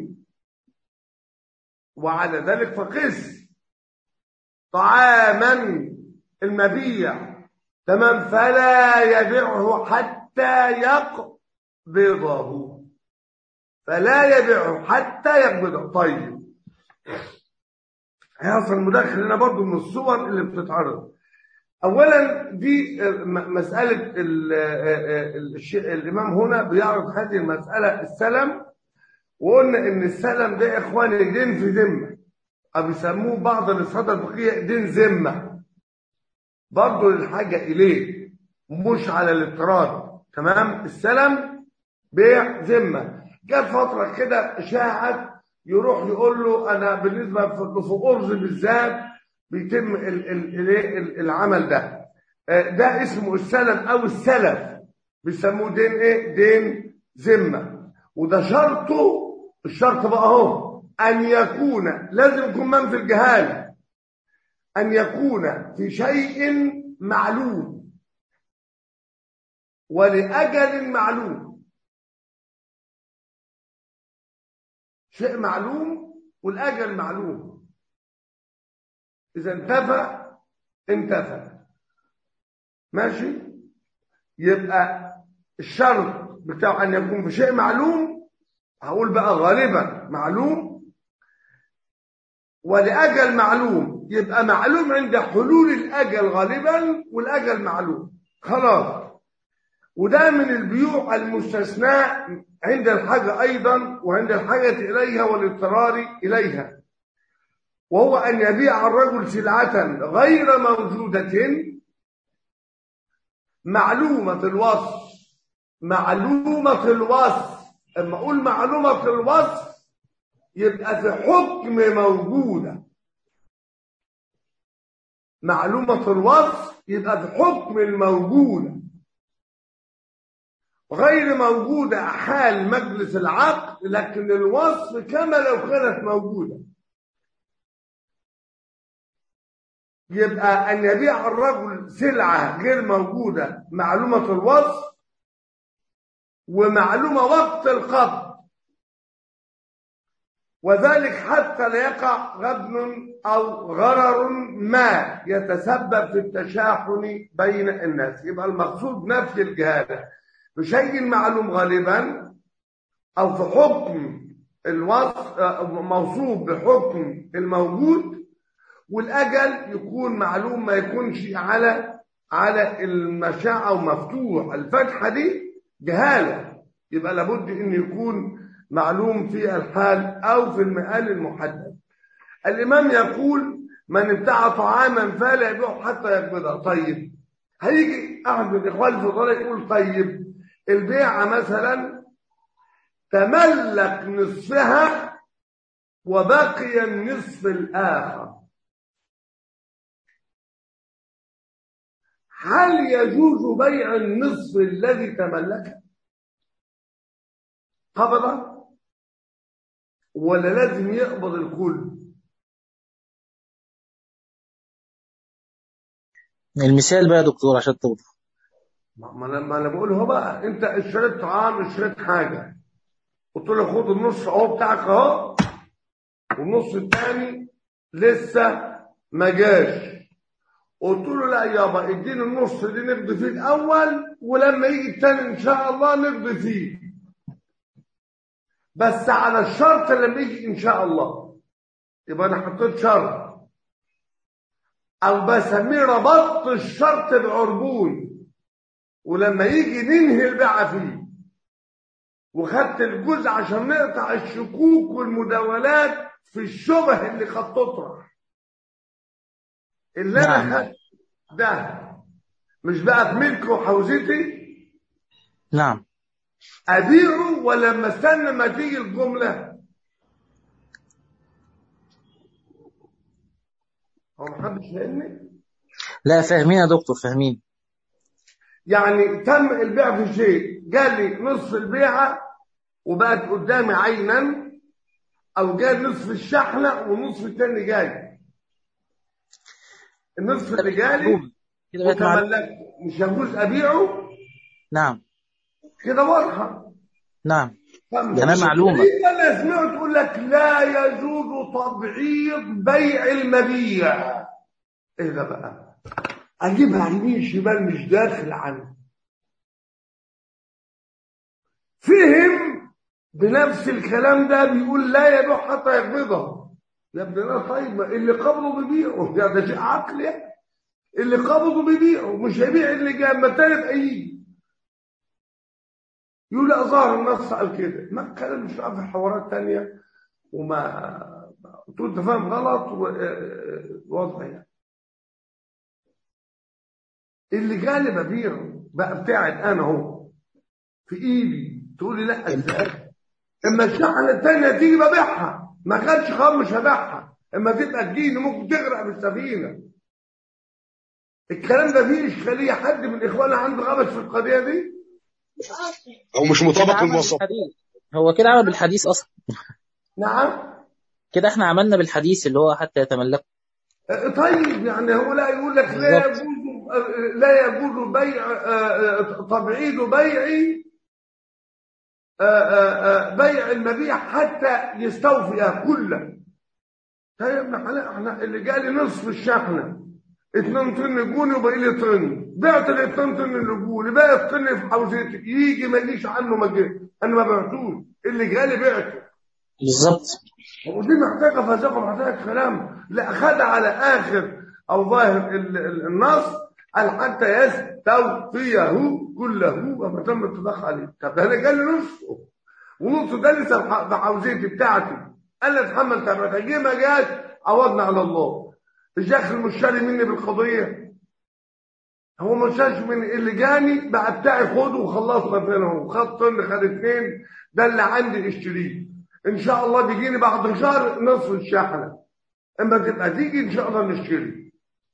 وعلى ذلك فقس طعاما المبيع تمام فلا يبيعه حتى يقبضه فلا يبيعه حتى يقبضه طيب هيحصل مداخل هنا برضه من الصور اللي بتتعرض اولا دي مساله ال ال الامام هنا بيعرض هذه المساله السلم وقلنا ان السلم ده يا اخواني دين في ذمه او بيسموه بعض الاساتذه الفقهيه دين ذمه برضه للحاجه اليه مش على الاضطراد تمام السلم بيع ذمه جت فتره كده شاعت يروح يقول له انا بالنسبه في ارز بالذات بيتم ال ال ال العمل ده ده اسمه السلم او السلف بيسموه دين ايه دين ذمه وده شرطه الشرط بقى اهو ان يكون لازم يكون من في الجهاله ان يكون في شيء معلوم ولاجل معلوم شيء معلوم والاجل معلوم إذا انتفى انتفى ماشي يبقى الشرط بتاع أن يكون في شيء معلوم هقول بقى غالبا معلوم ولأجل معلوم يبقى معلوم عند حلول الأجل غالبا والأجل معلوم خلاص وده من البيوع المستثناء عند الحاجة أيضا وعند الحاجة إليها والاضطرار إليها وهو أن يبيع الرجل سلعة غير موجودة معلومة الوصف معلومة الوصف اما أقول معلومة الوصف يبقى في حكم موجودة معلومة الوصف يبقى في حكم الموجودة غير موجودة حال مجلس العقد لكن الوصف كما لو كانت موجودة يبقى أن يبيع الرجل سلعة غير موجودة معلومة الوصف ومعلومة وقت القبض وذلك حتى لا يقع غبن أو غرر ما يتسبب في التشاحن بين الناس يبقى المقصود نفي الجهالة بشيء معلوم غالبا أو في حكم الوصف موصوف بحكم الموجود والاجل يكون معلوم ما يكونش على على المشاع او مفتوح الفتحه دي جهاله يبقى لابد ان يكون معلوم في الحال او في المآل المحدد الامام يقول من ابتاع طعاما فلا يبيعه حتى يقبضه طيب هيجي احد من الاخوان الفضلاء يقول طيب البيعه مثلا تملك نصفها وبقي النصف الاخر هل يجوز بيع النصف الذي تملكه قبضه ولا لازم يقبض الكل المثال بقى يا دكتور عشان توضح ما انا ما انا بقول هو بقى انت اشتريت طعام اشتريت حاجه قلت له خد النص اهو بتاعك اهو والنص الثاني لسه ما جاش قلت له لا يابا اديني النص دي نقضي فيه الاول ولما يجي الثاني ان شاء الله نقضي فيه بس على الشرط لما يجي ان شاء الله يبقى انا حطيت شرط او بسميه ربطت الشرط بعربون ولما يجي ننهي البيعه فيه وخدت الجزء عشان نقطع الشكوك والمداولات في الشبه اللي قد تطرح اللي انا نعم. خدت ده مش بقى في ملك وحوزتي نعم ابيعه ولا لما استنى ما تيجي الجمله هو محدش فاهمني لا فاهمين يا دكتور فاهمين يعني تم البيع في شيء جالي نصف البيعه وبقت قدامي عينا او جاء نصف الشحنه والنصف الثاني جاي النصف اللي جالي كده بقت معلومة وتملكته مش يجوز ابيعه نعم كده واضحه نعم خمسة. تمام معلومة. إيه اللي سمعت تقول لك لا يجوز تبعيض بيع المبيع ايه ده بقى اجيبها يمين شمال مش داخل عنه فهم بنفس الكلام ده بيقول لا يبيع حتى يقبضها يا ابن الله طيب ما اللي قبضه بيبيعه يا ده شيء عقلي يعني. اللي قبضه بيبيعه مش هيبيع اللي جاي اما التاني يبقى يجي يقول لا ظاهر النص قال كده ما الكلام مش في حوارات تانية وما تقول انت فاهم غلط ووضع يعني اللي جالي ببيعه بقى بتاعت انا اهو في ايدي تقول لي لا ازاي اما الشحنه الثانيه تيجي ببيعها ما كانش خلاص مش هبيعها اما تبقى تجيني ممكن تغرق بالسفينه الكلام ده فيه اشكاليه حد من اخواننا عنده غبش في القضيه دي او مش كده مطابق عمل للمواصفات بالحديث هو كده عمل بالحديث اصلا نعم كده احنا عملنا بالحديث اللي هو حتى يتملكه آه، طيب يعني هو لا يقول لك لا بالظبط. يجوز آه، لا يجوز بيع آه، آه، تبعيد بيع آه، آه، آه، بيع المبيع حتى يستوفي كله طيب يا ابن حلال احنا اللي جالي نصف الشحنه 2 طن جوني وباقي لي طن بعت ال 2 طن اللي جوني باقي الطن في حوزتي يجي ما يجيش عنه ما جه انا ما بعتوش اللي جالي بعته بالظبط ودي محتاجه فلسفه محتاجه كلام لا خد على اخر او ظاهر ال- ال- النص قال حتى يستوفيه كله وما تم الاتفاق عليه طب ده انا جالي نصفه ونصه ده لسه بح- بحوزتي بتاعتي قال لي اتحمل تبعتها جه ما جاش عوضنا على الله مش داخل المشتري مني بالقضيه هو ما شاش من اللي جاني بقى بتاعي خده وخلصنا فين اهو خد طن خد اتنين ده اللي عندي اشتريه ان شاء الله بيجيني بعد شهر نصف الشحنه اما تبقى تيجي ان شاء الله نشتري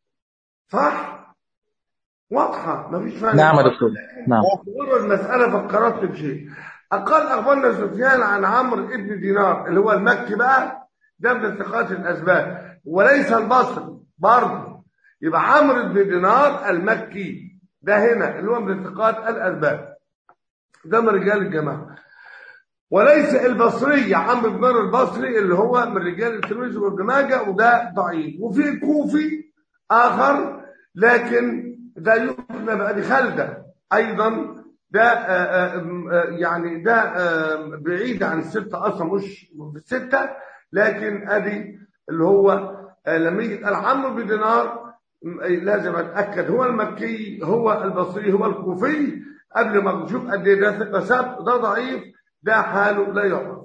صح واضحه مفيش فيها نعم يا نقاش. دكتور نعم مجرد المسألة فكرت بشيء أقل أخبرنا سفيان عن عمرو ابن دينار اللي هو المكي بقى ده من ثقات الأسباب وليس البصري برضه يبقى عمرو بن دينار المكي ده هنا اللي هو من ثقات الأسباب ده من رجال الجماعة وليس البصري عمرو بن دينار البصري اللي هو من رجال الترمذي وابن ماجه وده ضعيف وفي كوفي آخر لكن ده يحمى بأبي خلدة أيضا ده آه، آه، آه، يعني ده آه، بعيد عن الستة أصلا مش في الستة لكن أدي اللي هو آه، لما يجي يتقال عمرو بن دينار م- لازم أتأكد هو المكي هو البصري هو الكوفي قبل ما نشوف قد إيه ده ثقة سبت ده ضعيف ده حاله لا يعرف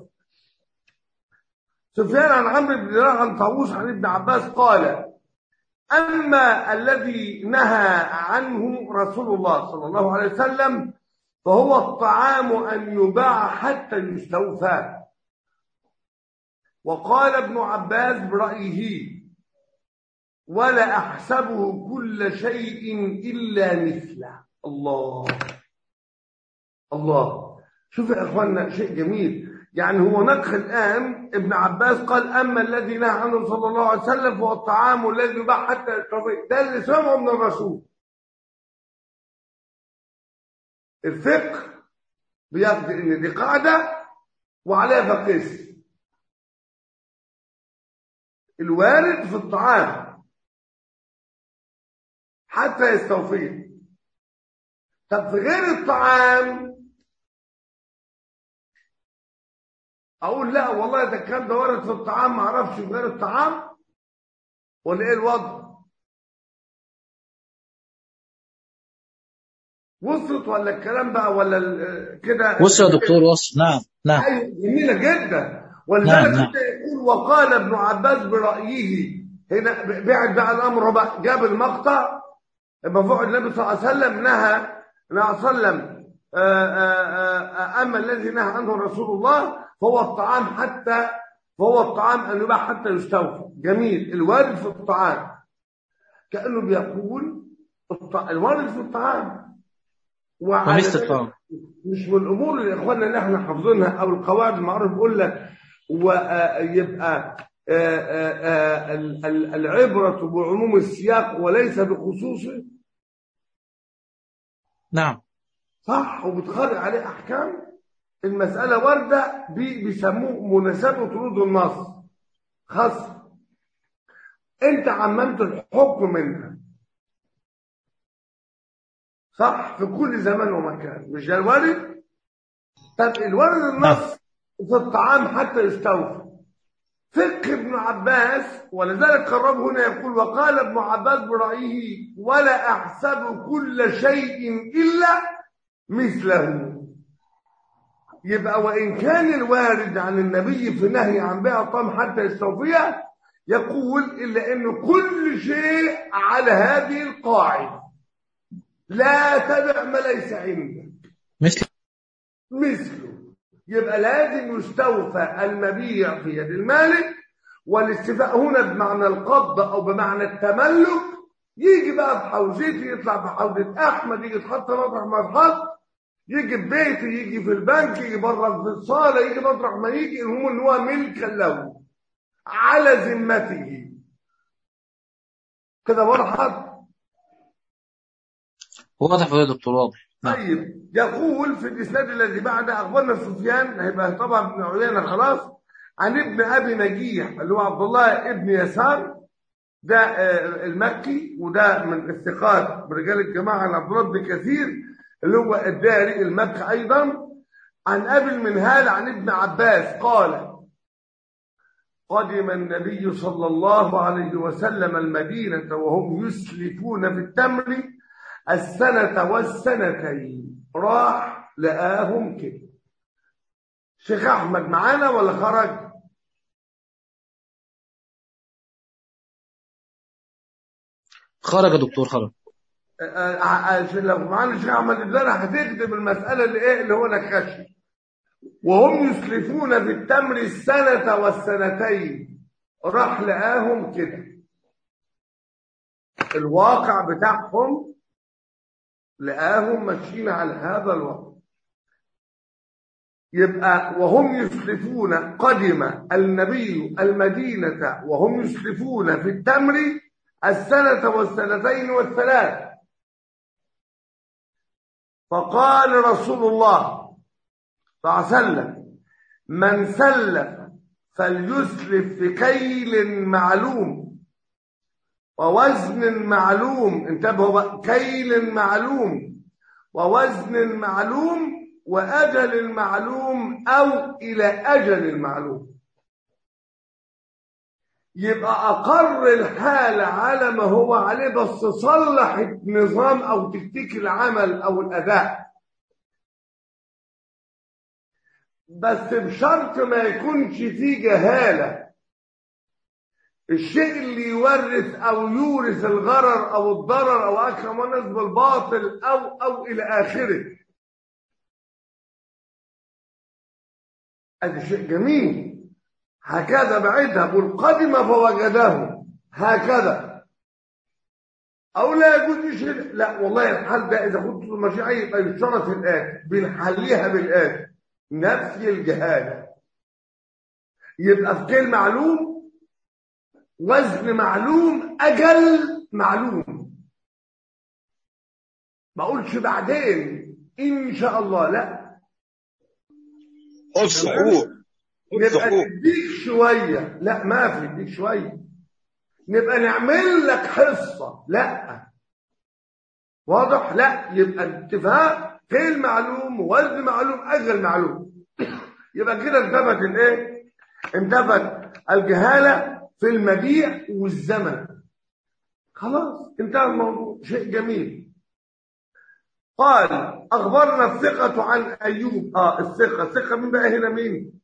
سفيان عن عمرو بن دينار عن طاووس عن ابن عباس قال أما الذي نهى عنه رسول الله صلى الله عليه وسلم فهو الطعام أن يباع حتى يستوفى وقال ابن عباس برأيه ولا أحسبه كل شيء إلا مثله الله الله شوف يا إخواننا شيء جميل يعني هو نقل الآن ابن عباس قال أما الذي نهى عنه صلى الله عليه وسلم فهو الطعام الذي يباع حتى يستوفي ده اللي سمعه من الرسول الفقه بيقضي ان دي قاعده وعليها فقس الوارد في الطعام حتى يستوفيه طب في غير الطعام اقول لا والله ده الكلام ده وارد في الطعام ما اعرفش في غير الطعام ولا ايه الوضع وصلت ولا الكلام بقى ولا ال- كده وصل يا دكتور وصل نعم نعم أيوة جميلة جدا ولذلك نعم، نعم. كده يقول وقال ابن عباس برأيه هنا بعد بقى الأمر هو بقى جاب المقطع مرفوع النبي صلى الله عليه وسلم نهى النبي صلى الله عليه وسلم آه، آه، آه، أما الذي نهى عنه رسول الله فهو الطعام حتى فهو الطعام أن يباع حتى يستوفى جميل الوارد في الطعام كأنه بيقول الط- الوارد في الطعام وعلى ومثل ذلك الطعام مش من الامور اللي اخواننا اللي احنا حافظينها او القواعد المعروف بيقول لك ويبقى العبرة بعموم السياق وليس بخصوصه نعم صح وبتخرج عليه احكام المساله وارده بي- بيسموه مناسبه طرود النص خاصه انت عممت الحكم منها صح في كل زمان ومكان مش ده الوارد طب الوارد النص في الطعام حتى يستوفى فقه ابن عباس ولذلك قربه هنا يقول وقال ابن عباس برأيه ولا أحسب كل شيء إلا مثله يبقى وإن كان الوارد عن النبي في نهي عن بيع الطعام حتى يستوفيه يقول إلا أن كل شيء على هذه القاعدة لا تبع ما ليس عندك مثل مثله يبقى لازم يستوفى المبيع في يد المالك والاستيفاء هنا بمعنى القبض او بمعنى التملك يجي بقى في حوزتي يطلع في حوزه احمد يجي يتحط مطرح ما يتحط يجي في بيته يجي في البنك يجي بره في الصاله يجي مطرح ما يجي المهم ان هو ملكا له على ذمته كده وضحت واضح يا دكتور واضح نعم. طيب يقول في الاسناد الذي بعد اخبرنا سفيان هيبقى طبعا ابن عيينه خلاص عن ابن ابي نجيح اللي هو عبد الله ابن يسار ده آه، المكي وده من الثقات برجال الجماعه عن عبد الله بن كثير اللي هو الداري المكي ايضا عن ابي المنهال عن ابن عباس قال قدم النبي صلى الله عليه وسلم المدينه وهم يسلفون في التمر السنة والسنتين راح لقاهم كده شيخ أحمد معانا ولا خرج خرج يا دكتور خرج آه، آه، عشان لو معانا الشيخ أحمد الدنا هتكتب المسألة اللي إيه اللي هو نكشف وهم يسلفون في التمر السنة والسنتين راح لقاهم كده الواقع بتاعهم لقاهم ماشيين على هذا الوضع يبقى وهم يسلفون قدم النبي المدينة وهم يسلفون في التمر السنة والسنتين والثلاث فقال رسول الله صلى الله عليه وسلم من سلف فليسلف في كيل معلوم ووزن معلوم انتبهوا بقى كيل معلوم ووزن معلوم وأجل معلوم أو إلى أجل معلوم يبقى أقر الحال على ما هو عليه بس صلح النظام أو تكتيك العمل أو الأداء بس بشرط ما يكونش فيه جهاله الشيء اللي يورث او يورث الغرر او الضرر او اكرم الناس بالباطل او او الى اخره هذا شيء جميل هكذا بعدها قل قدم فوجده هكذا او لا يجوز شيء لا والله الحال ده اذا كنت مشيئة يبقى يشترط الاتي بنحليها بالاتي نفي الجهاله يبقى في كلمه معلوم وزن معلوم اجل معلوم ما اقولش بعدين ان شاء الله لا قول صحوح قول نبقى صحوح نديك شويه لا ما في نديك شويه نبقى نعمل لك حصه لا واضح لا يبقى الاتفاق فين معلوم ووزن معلوم اجل معلوم يبقى كده انتفت الايه انتفت الجهاله في المبيع والزمن خلاص انتهى الموضوع شيء جميل قال اخبرنا الثقة عن ايوب اه الثقة الثقة مين بقى هنا مين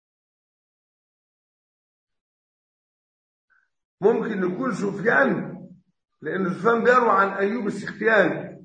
ممكن يكون سفيان لان سفيان بيروى عن ايوب السختياني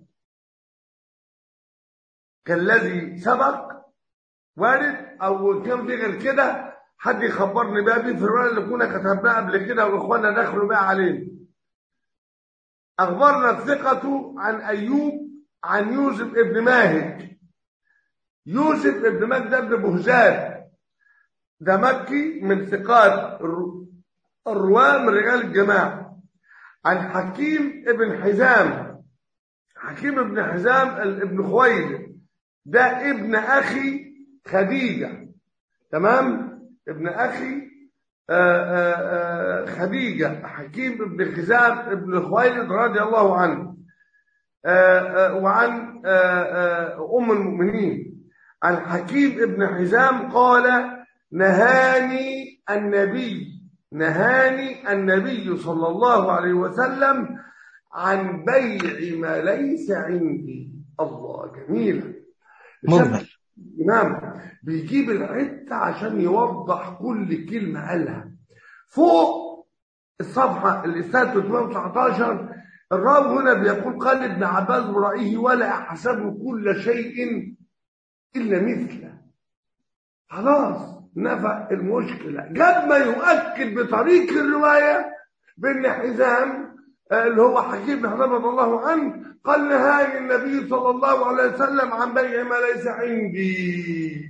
كالذي سبق وارد او كان في غير كده حد يخبرني بقى بيه في الروايه اللي كنا كتبناها قبل كده واخواننا دخلوا بقى علينا اخبرنا الثقة عن ايوب عن يوسف ابن ماهك يوسف ابن ماهك ده ابن بهزاد ده مكي من ثقات الر- الرواه من رجال الجماعه عن حكيم ابن حزام حكيم ابن حزام ال- ابن خويلد ده ابن اخي خديجه تمام ابن اخي آآ آآ خديجه حكيم بن حزام ابن خويلد رضي الله عنه آآ وعن ام المؤمنين عن حكيم ابن حزام قال نهاني النبي نهاني النبي صلى الله عليه وسلم عن بيع ما ليس عندي الله جميل مجمل نعم بيجيب الحته عشان يوضح كل كلمه قالها فوق الصفحه الاستاذ 319 الراوي هنا بيقول قال ابن عباس برأيه ولا احسب كل شيء الا مثله خلاص نفى المشكله جاب ما يؤكد بطريق الروايه بان حزام اللي هو حكيم بن حزام رضي الله عنه قال نهاني النبي صلى الله عليه وسلم عن بيع ما ليس عندي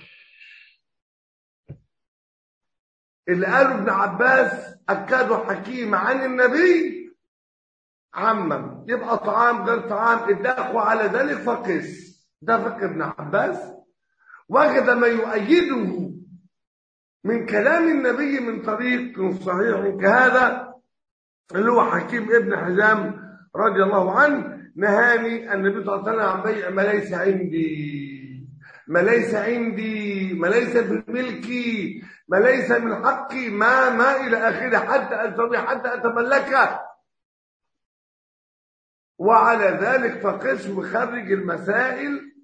اللي قاله ابن عباس أكده حكيم عن النبي عمم يبقى طعام غير طعام الدخوة على ذلك فقس ده فقه ابن عباس وجد ما يؤيده من كلام النبي من طريق صحيح كهذا اللي هو حكيم ابن حزام رضي الله عنه نهاني النبي صلى الله عليه وسلم عن بيع ما ليس عندي ما ليس عندي ما ليس في ملكي ما ليس من حقي ما ما الى اخره حتى استطيع حتى اتملكه وعلى ذلك فقس وخرج المسائل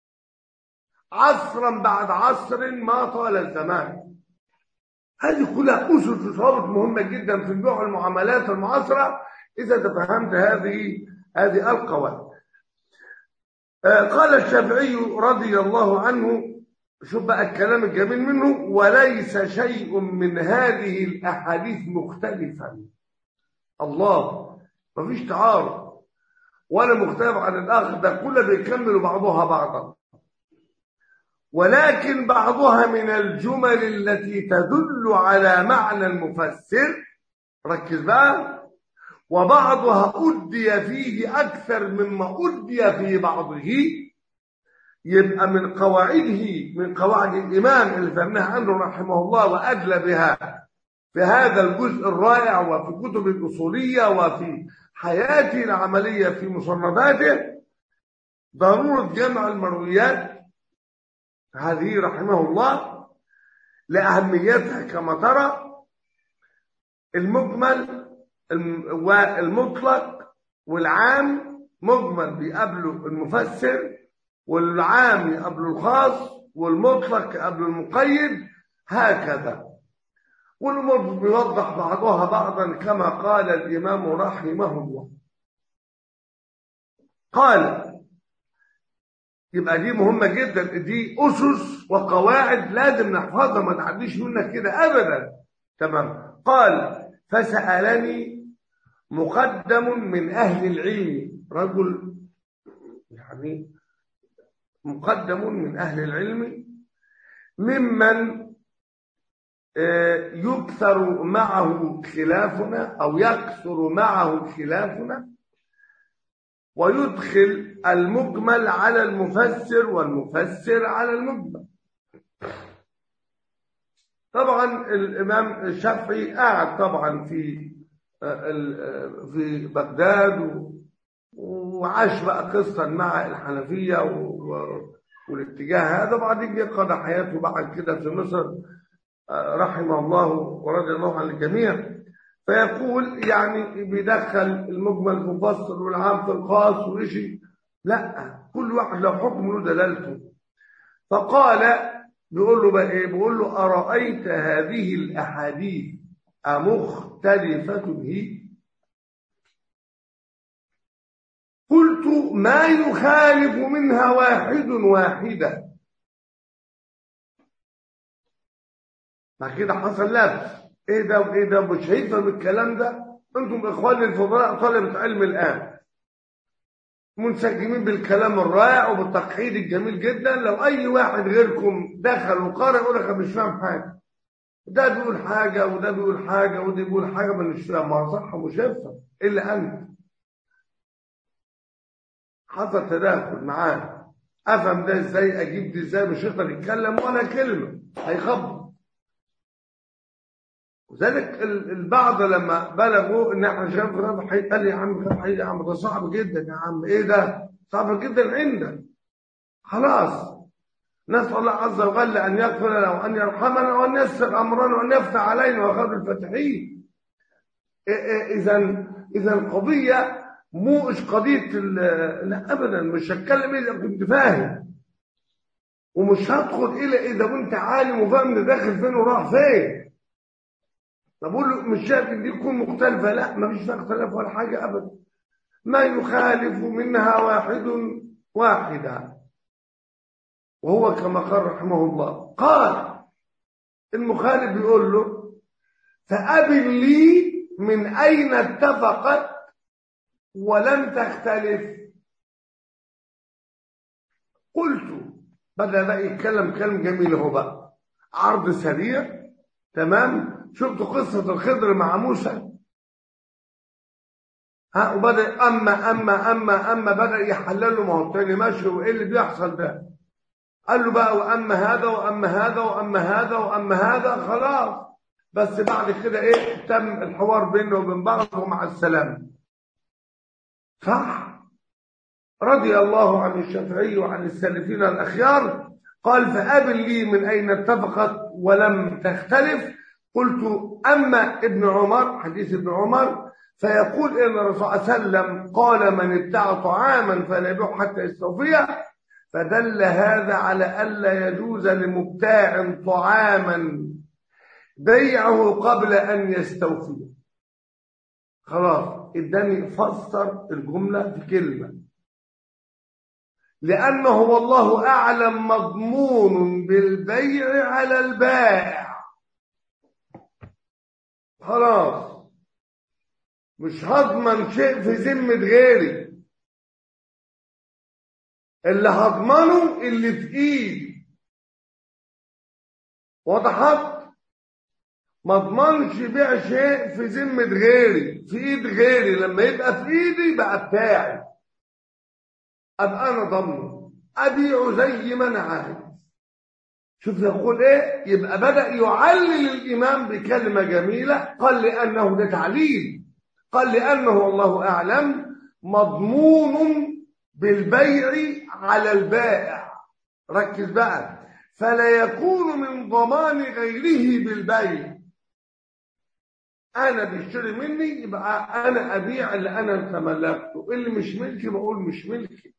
عصرا بعد عصر ما طال الزمان هذه كلها اسس ضوابط مهمه جدا في البيع والمعاملات المعاصره اذا تفهمت هذه هذه القواعد قال الشافعي رضي الله عنه شوف بقى الكلام الجميل منه وليس شيء من هذه الاحاديث مختلفا الله مفيش تعارض ولا مختلف عن الاخر ده كله بيكمل بعضها بعضا ولكن بعضها من الجمل التي تدل على معنى المفسر ركز بقى وبعضها أدي فيه أكثر مما أدي في بعضه يبقى من قواعده من قواعد الإمام اللي فهمناها عنه رحمه الله وأدلى بها في هذا الجزء الرائع وفي كتب الأصولية وفي حياته العملية في مصنفاته ضرورة جمع المرويات هذه رحمه الله لأهميتها كما ترى المجمل والمطلق والعام مجمل بيقابله المفسر والعام يقابله الخاص والمطلق يقابله المقيد هكذا والأمور بيوضح بعضها بعضا كما قال الإمام رحمه الله قال يبقى دي مهمة جدا دي أسس وقواعد لازم نحفظها ما تعديش منا كده أبدا تمام قال فسألني مقدم من أهل العلم رجل يعني مقدم من أهل العلم ممن يكثر معه خلافنا أو يكثر معه خلافنا ويدخل المجمل على المفسر والمفسر على المجمل طبعا الإمام الشافعي قاعد طبعا في في بغداد وعاش بقى قصة مع الحنفية والاتجاه هذا وبعدين جه قضى حياته بعد كده في مصر رحمه الله ورضي الله عن الجميع فيقول يعني بيدخل المجمل في المفصل والعام في الخاص وشيء لا كل واحد له حكم له دلالته فقال بيقول له بقى ايه بيقول له ارايت هذه الاحاديث امختلفه هي قلت ما يخالف منها واحد واحده ما كده حصل لبس ايه ده وايه ده مش هيفهم الكلام ده انتم اخواني الفضلاء طلبه علم الان منسجمين بالكلام الرائع وبالتقحيد الجميل جدا لو اي واحد غيركم دخل وقرأ يقول لك مش فاهم حاجه ده بيقول حاجه وده بيقول حاجه وده بيقول حاجه ما مش فاهم ما صح مش هيفهم الا انت حصل تداخل معاه افهم ده ازاي اجيب دي ازاي مش هيقدر يتكلم ولا كلمه هيخبط وذلك ال- البعض لما بلغوا ان احنا شباب غاب حي قال لي يا عم غاب حي يا عم ده صعب جدا يا عم ايه ده صعب جدا عندك خلاص نسال الله عز وجل ان يغفر لنا وان يرحمنا وان يسر امرنا وان يفتح علينا وخير الفاتحين اذا اذا القضيه مو مش قضيه ال- لا ابدا مش هتكلم اذا كنت فاهم ومش هدخل الا اذا كنت عالم وفاهم ده داخل فين وراح فين طب اقول له مش شايف ان دي تكون مختلفه لا ما فيش فيها اختلاف ولا حاجه ابدا ما يخالف منها واحد واحدا وهو كما قال رحمه الله قال المخالف بيقول له فأبن لي من أين اتفقت ولم تختلف قلت بدأ بقى يتكلم كلام جميل اهو بقى عرض سريع تمام شفت قصة الخضر مع موسى ها وبدأ أما أما أما أما بدأ يحلله ما هو التاني ماشي وإيه اللي بيحصل ده قال له بقى وأما هذا وأما هذا وأما هذا وأما هذا خلاص بس بعد كده إيه تم الحوار بينه وبين بعض ومع السلامة صح رضي الله عن الشافعي وعن السلفين الأخيار قال فأبن لي من أين اتفقت ولم تختلف قلت أما ابن عمر حديث ابن عمر فيقول إن الرسول صلى الله عليه وسلم قال من ابتاع طعاما فلا يبيع حتى يستوفيه فدل هذا على ألا يجوز لمبتاع طعاما بيعه قبل أن يستوفيه خلاص اداني فسر الجملة في كلمة لأنه والله أعلم مضمون بالبيع على البائع خلاص مش هضمن شيء في ذمة غيري اللي هضمنه اللي في ايدي وضحت ما اضمنش بيع شيء في ذمة غيري في ايد غيري لما يبقى في ايدي بقى بتاعي ابقى انا ضمنه ابيعه زي ما انا عايز شوف يقول ايه يبقى بدأ يعلل الامام بكلمة جميلة قال لانه ده تعليل قال لانه والله اعلم مضمون بالبيع على البائع ركز بقى فلا يكون من ضمان غيره بالبيع انا بيشتري مني يبقى انا ابيع اللي انا تملكته اللي مش ملكي بقول مش ملكي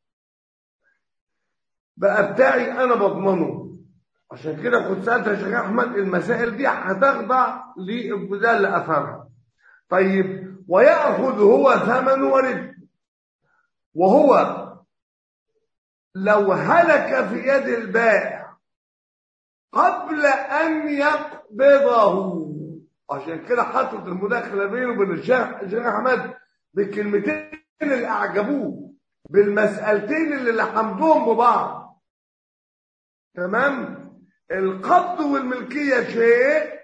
بقى بتاعي انا بضمنه عشان كده كنت سالت يا شيخ احمد المسائل دي هتخضع لابتداء لاثرها طيب وياخذ هو ثمن ورد وهو لو هلك في يد البائع قبل ان يقبضه عشان كده حطت المداخله بينه وبين الشيخ الشيخ احمد بالكلمتين اللي اعجبوه بالمسالتين اللي لحمدوهم ببعض تمام القبض والملكيه شيء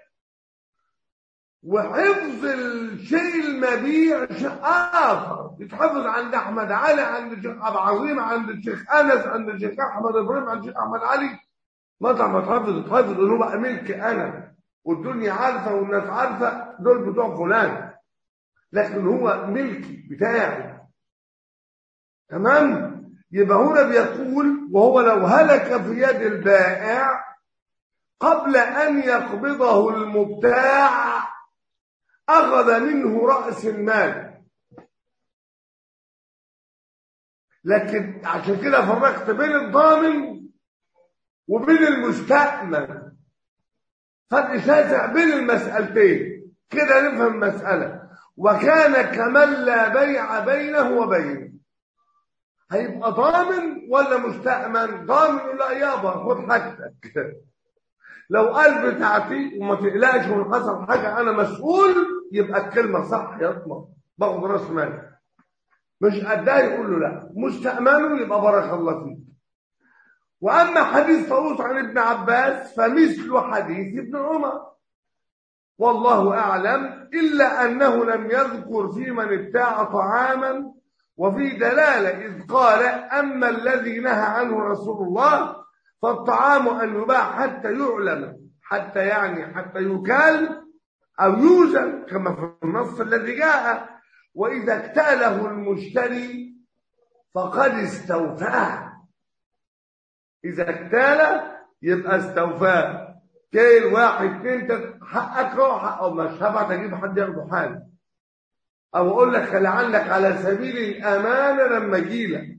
وحفظ الشيء المبيع شيء اخر يتحفظ عند احمد علي عند الشيخ ابو عظيم عند الشيخ انس عند الشيخ احمد ابراهيم عند الشيخ احمد علي مطعم ما تحفظ تحفظ انه بقى ملك انا والدنيا عارفه والناس عارفه دول بتوع فلان لكن هو ملكي بتاعي تمام يبقى هنا بيقول وهو لو هلك في يد البائع قبل ان يقبضه المبتاع اخذ منه راس المال لكن عشان كده فرقت بين الضامن وبين المستأمن فرق شاسع بين المسألتين كده نفهم المسألة وكان كمن لا بيع بينه وبينه هيبقى ضامن ولا مستأمن ضامن لا يابا خد حاجتك لو قال بتاعتي وما تقلقش وان حصل حاجة أنا مسؤول يبقى الكلمة صح يضمن باخد راس مالي مش قدها يقول له لا مستأمنه يبقى بارك الله فيك وأما حديث طاووس عن ابن عباس فمثل حديث ابن عمر والله أعلم إلا أنه لم يذكر في من ابتاع طعاما وفي دلالة إذ قال أما الذي نهى عنه رسول الله فالطعام أن يباع حتى يعلم حتى يعني حتى يكال أو يوزن كما في النص الذي جاء وإذا اكتاله المشتري فقد استوفاه إذا اكتال يبقى استوفاه كيل واحد اتنين تلاتة حقك هو حقه مش هبعت اجيب حد ياخده حاجه او اقول لك خلي عنك على سبيل الامانه لما اجي لك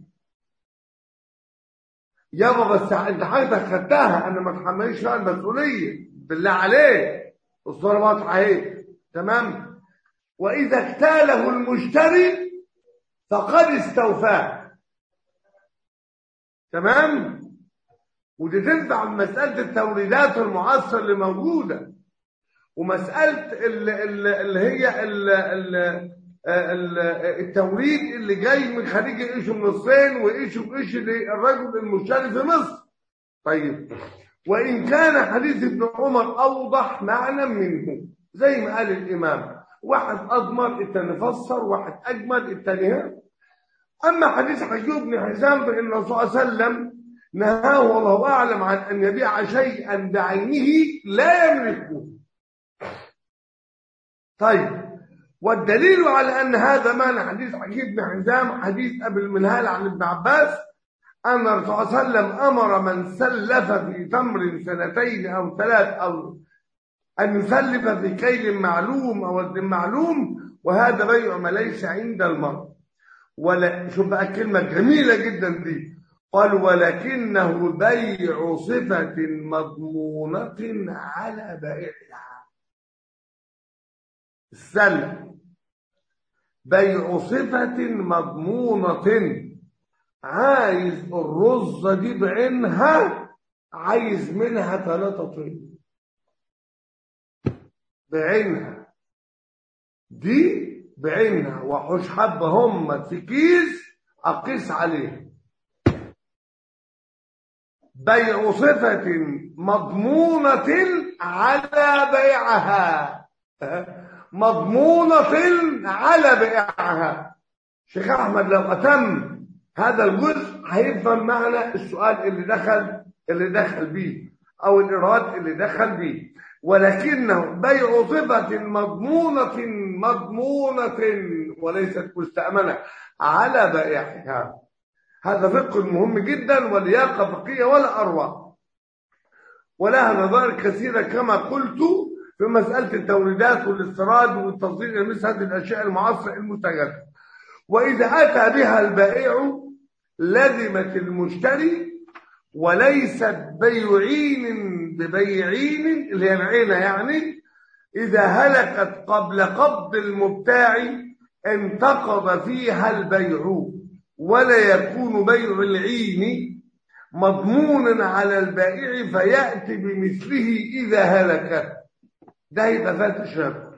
يابا بس انت حاجتك خدتها انا ما اتحملش بقى المسؤوليه بالله عليك الصوره واضحه اهي تمام واذا اكتاله المشتري فقد استوفاه تمام ودي تنفع مسألة التوريدات المعاصرة اللي موجودة ومسألة اللي, اللي هي التوريد اللي جاي من خليج يقيشوا من الصين ويقيشوا بقيش الرجل المشتري في مصر طيب وإن كان حديث ابن عمر أوضح معنى منه زي ما قال الإمام واحد أضمر التاني فسر واحد أجمل التاني ها أما حديث حجوب بن حزام فإن الرسول صلى الله عليه وسلم نهاه والله أعلم عن أن يبيع شيئا بعينه لا يملكه طيب والدليل على أن هذا معنى حديث عجيب بن حزام حديث أبي المنهال عن ابن عباس أن الرسول صلى الله عليه وسلم أمر من سلف في تمر سنتين أو ثلاث أو أن يسلف في كيل معلوم أو وزن معلوم وهذا بيع ما ليس عند المرء ولا شوف بقى كلمة جميلة جدا دي قال ولكنه بيع صفة مضمونة على بائعها السلم بيع صفة مضمونة عايز الرزة دي بعينها عايز منها ثلاثة طين بعينها دي بعينها وحوش حبة هم في كيس أقيس عليه بيع صفة مضمونة على بيعها مضمونة على بيعها شيخ أحمد لو أتم هذا الجزء هيفهم معنى السؤال اللي دخل اللي دخل بيه أو الإيراد اللي دخل بيه ولكنه بيع صفة مضمونة مضمونة وليست مستأمنة على بائعها هذا فقه مهم جدا ولياقة فقهية ولا أروع ولها نظائر كثيرة كما قلت في مسألة التوريدات والاستيراد والتصدير مثل هذه الأشياء المعاصرة المستجدة وإذا أتى بها البائع لزمت المشتري وليست بيعين ببيعين اللي هي العينة يعني إذا هلكت قبل قبض المبتاع انتقض فيها البيع ولا يكون بيع العين مضمونا على البائع فيأتي بمثله إذا هلك ده يبقى فات الشاب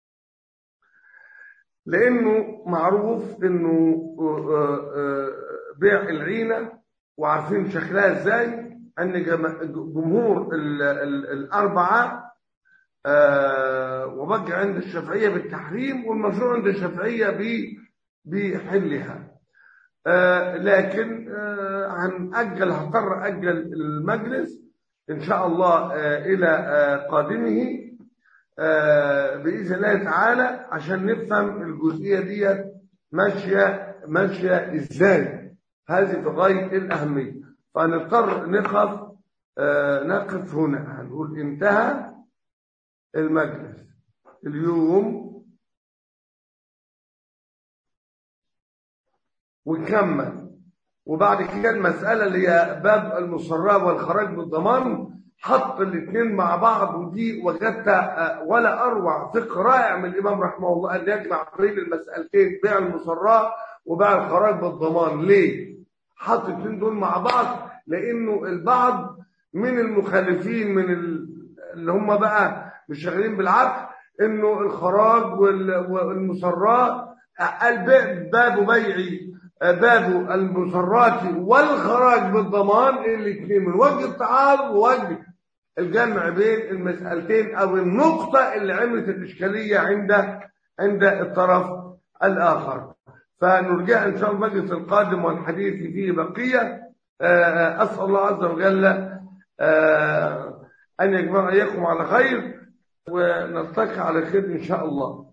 لأنه معروف أنه بيع العينة وعارفين شكلها ازاي ان جمهور ال ال الاربعه آه وبقى عند الشافعيه بالتحريم والمشروع عند الشافعيه بحلها آه لكن آه هنأجل هضطر أجل المجلس إن شاء الله إلى قادمه بإذن الله تعالى عشان نفهم الجزئية دي ماشية ماشية إزاي هذه في غاية الأهمية فنضطر نقف آه نقف هنا هنقول انتهى المجلس اليوم ونكمل وبعد كده المسألة اللي هي باب المصرات والخراج بالضمان حط الاثنين مع بعض ودي وجدت آه ولا أروع فقه رائع من الإمام رحمه الله أن يجمع بين المسألتين بيع المصرات وبيع الخراج بالضمان ليه؟ حط الاثنين دول مع بعض لانه البعض من المخالفين من اللي هم بقى مش شغالين بالعقل انه الخراج والمسرات قال باب بيعي باب المسرات والخراج بالضمان الاثنين من وجه التعارض ووجه الجمع بين المسألتين او النقطة اللي عملت الاشكالية عند عند الطرف الاخر فنرجع إن شاء الله المجلس القادم والحديث فيه بقية آه، أسأل الله عز وجل آه، أن يجمع إياكم على خير ونلتقي على خير إن شاء الله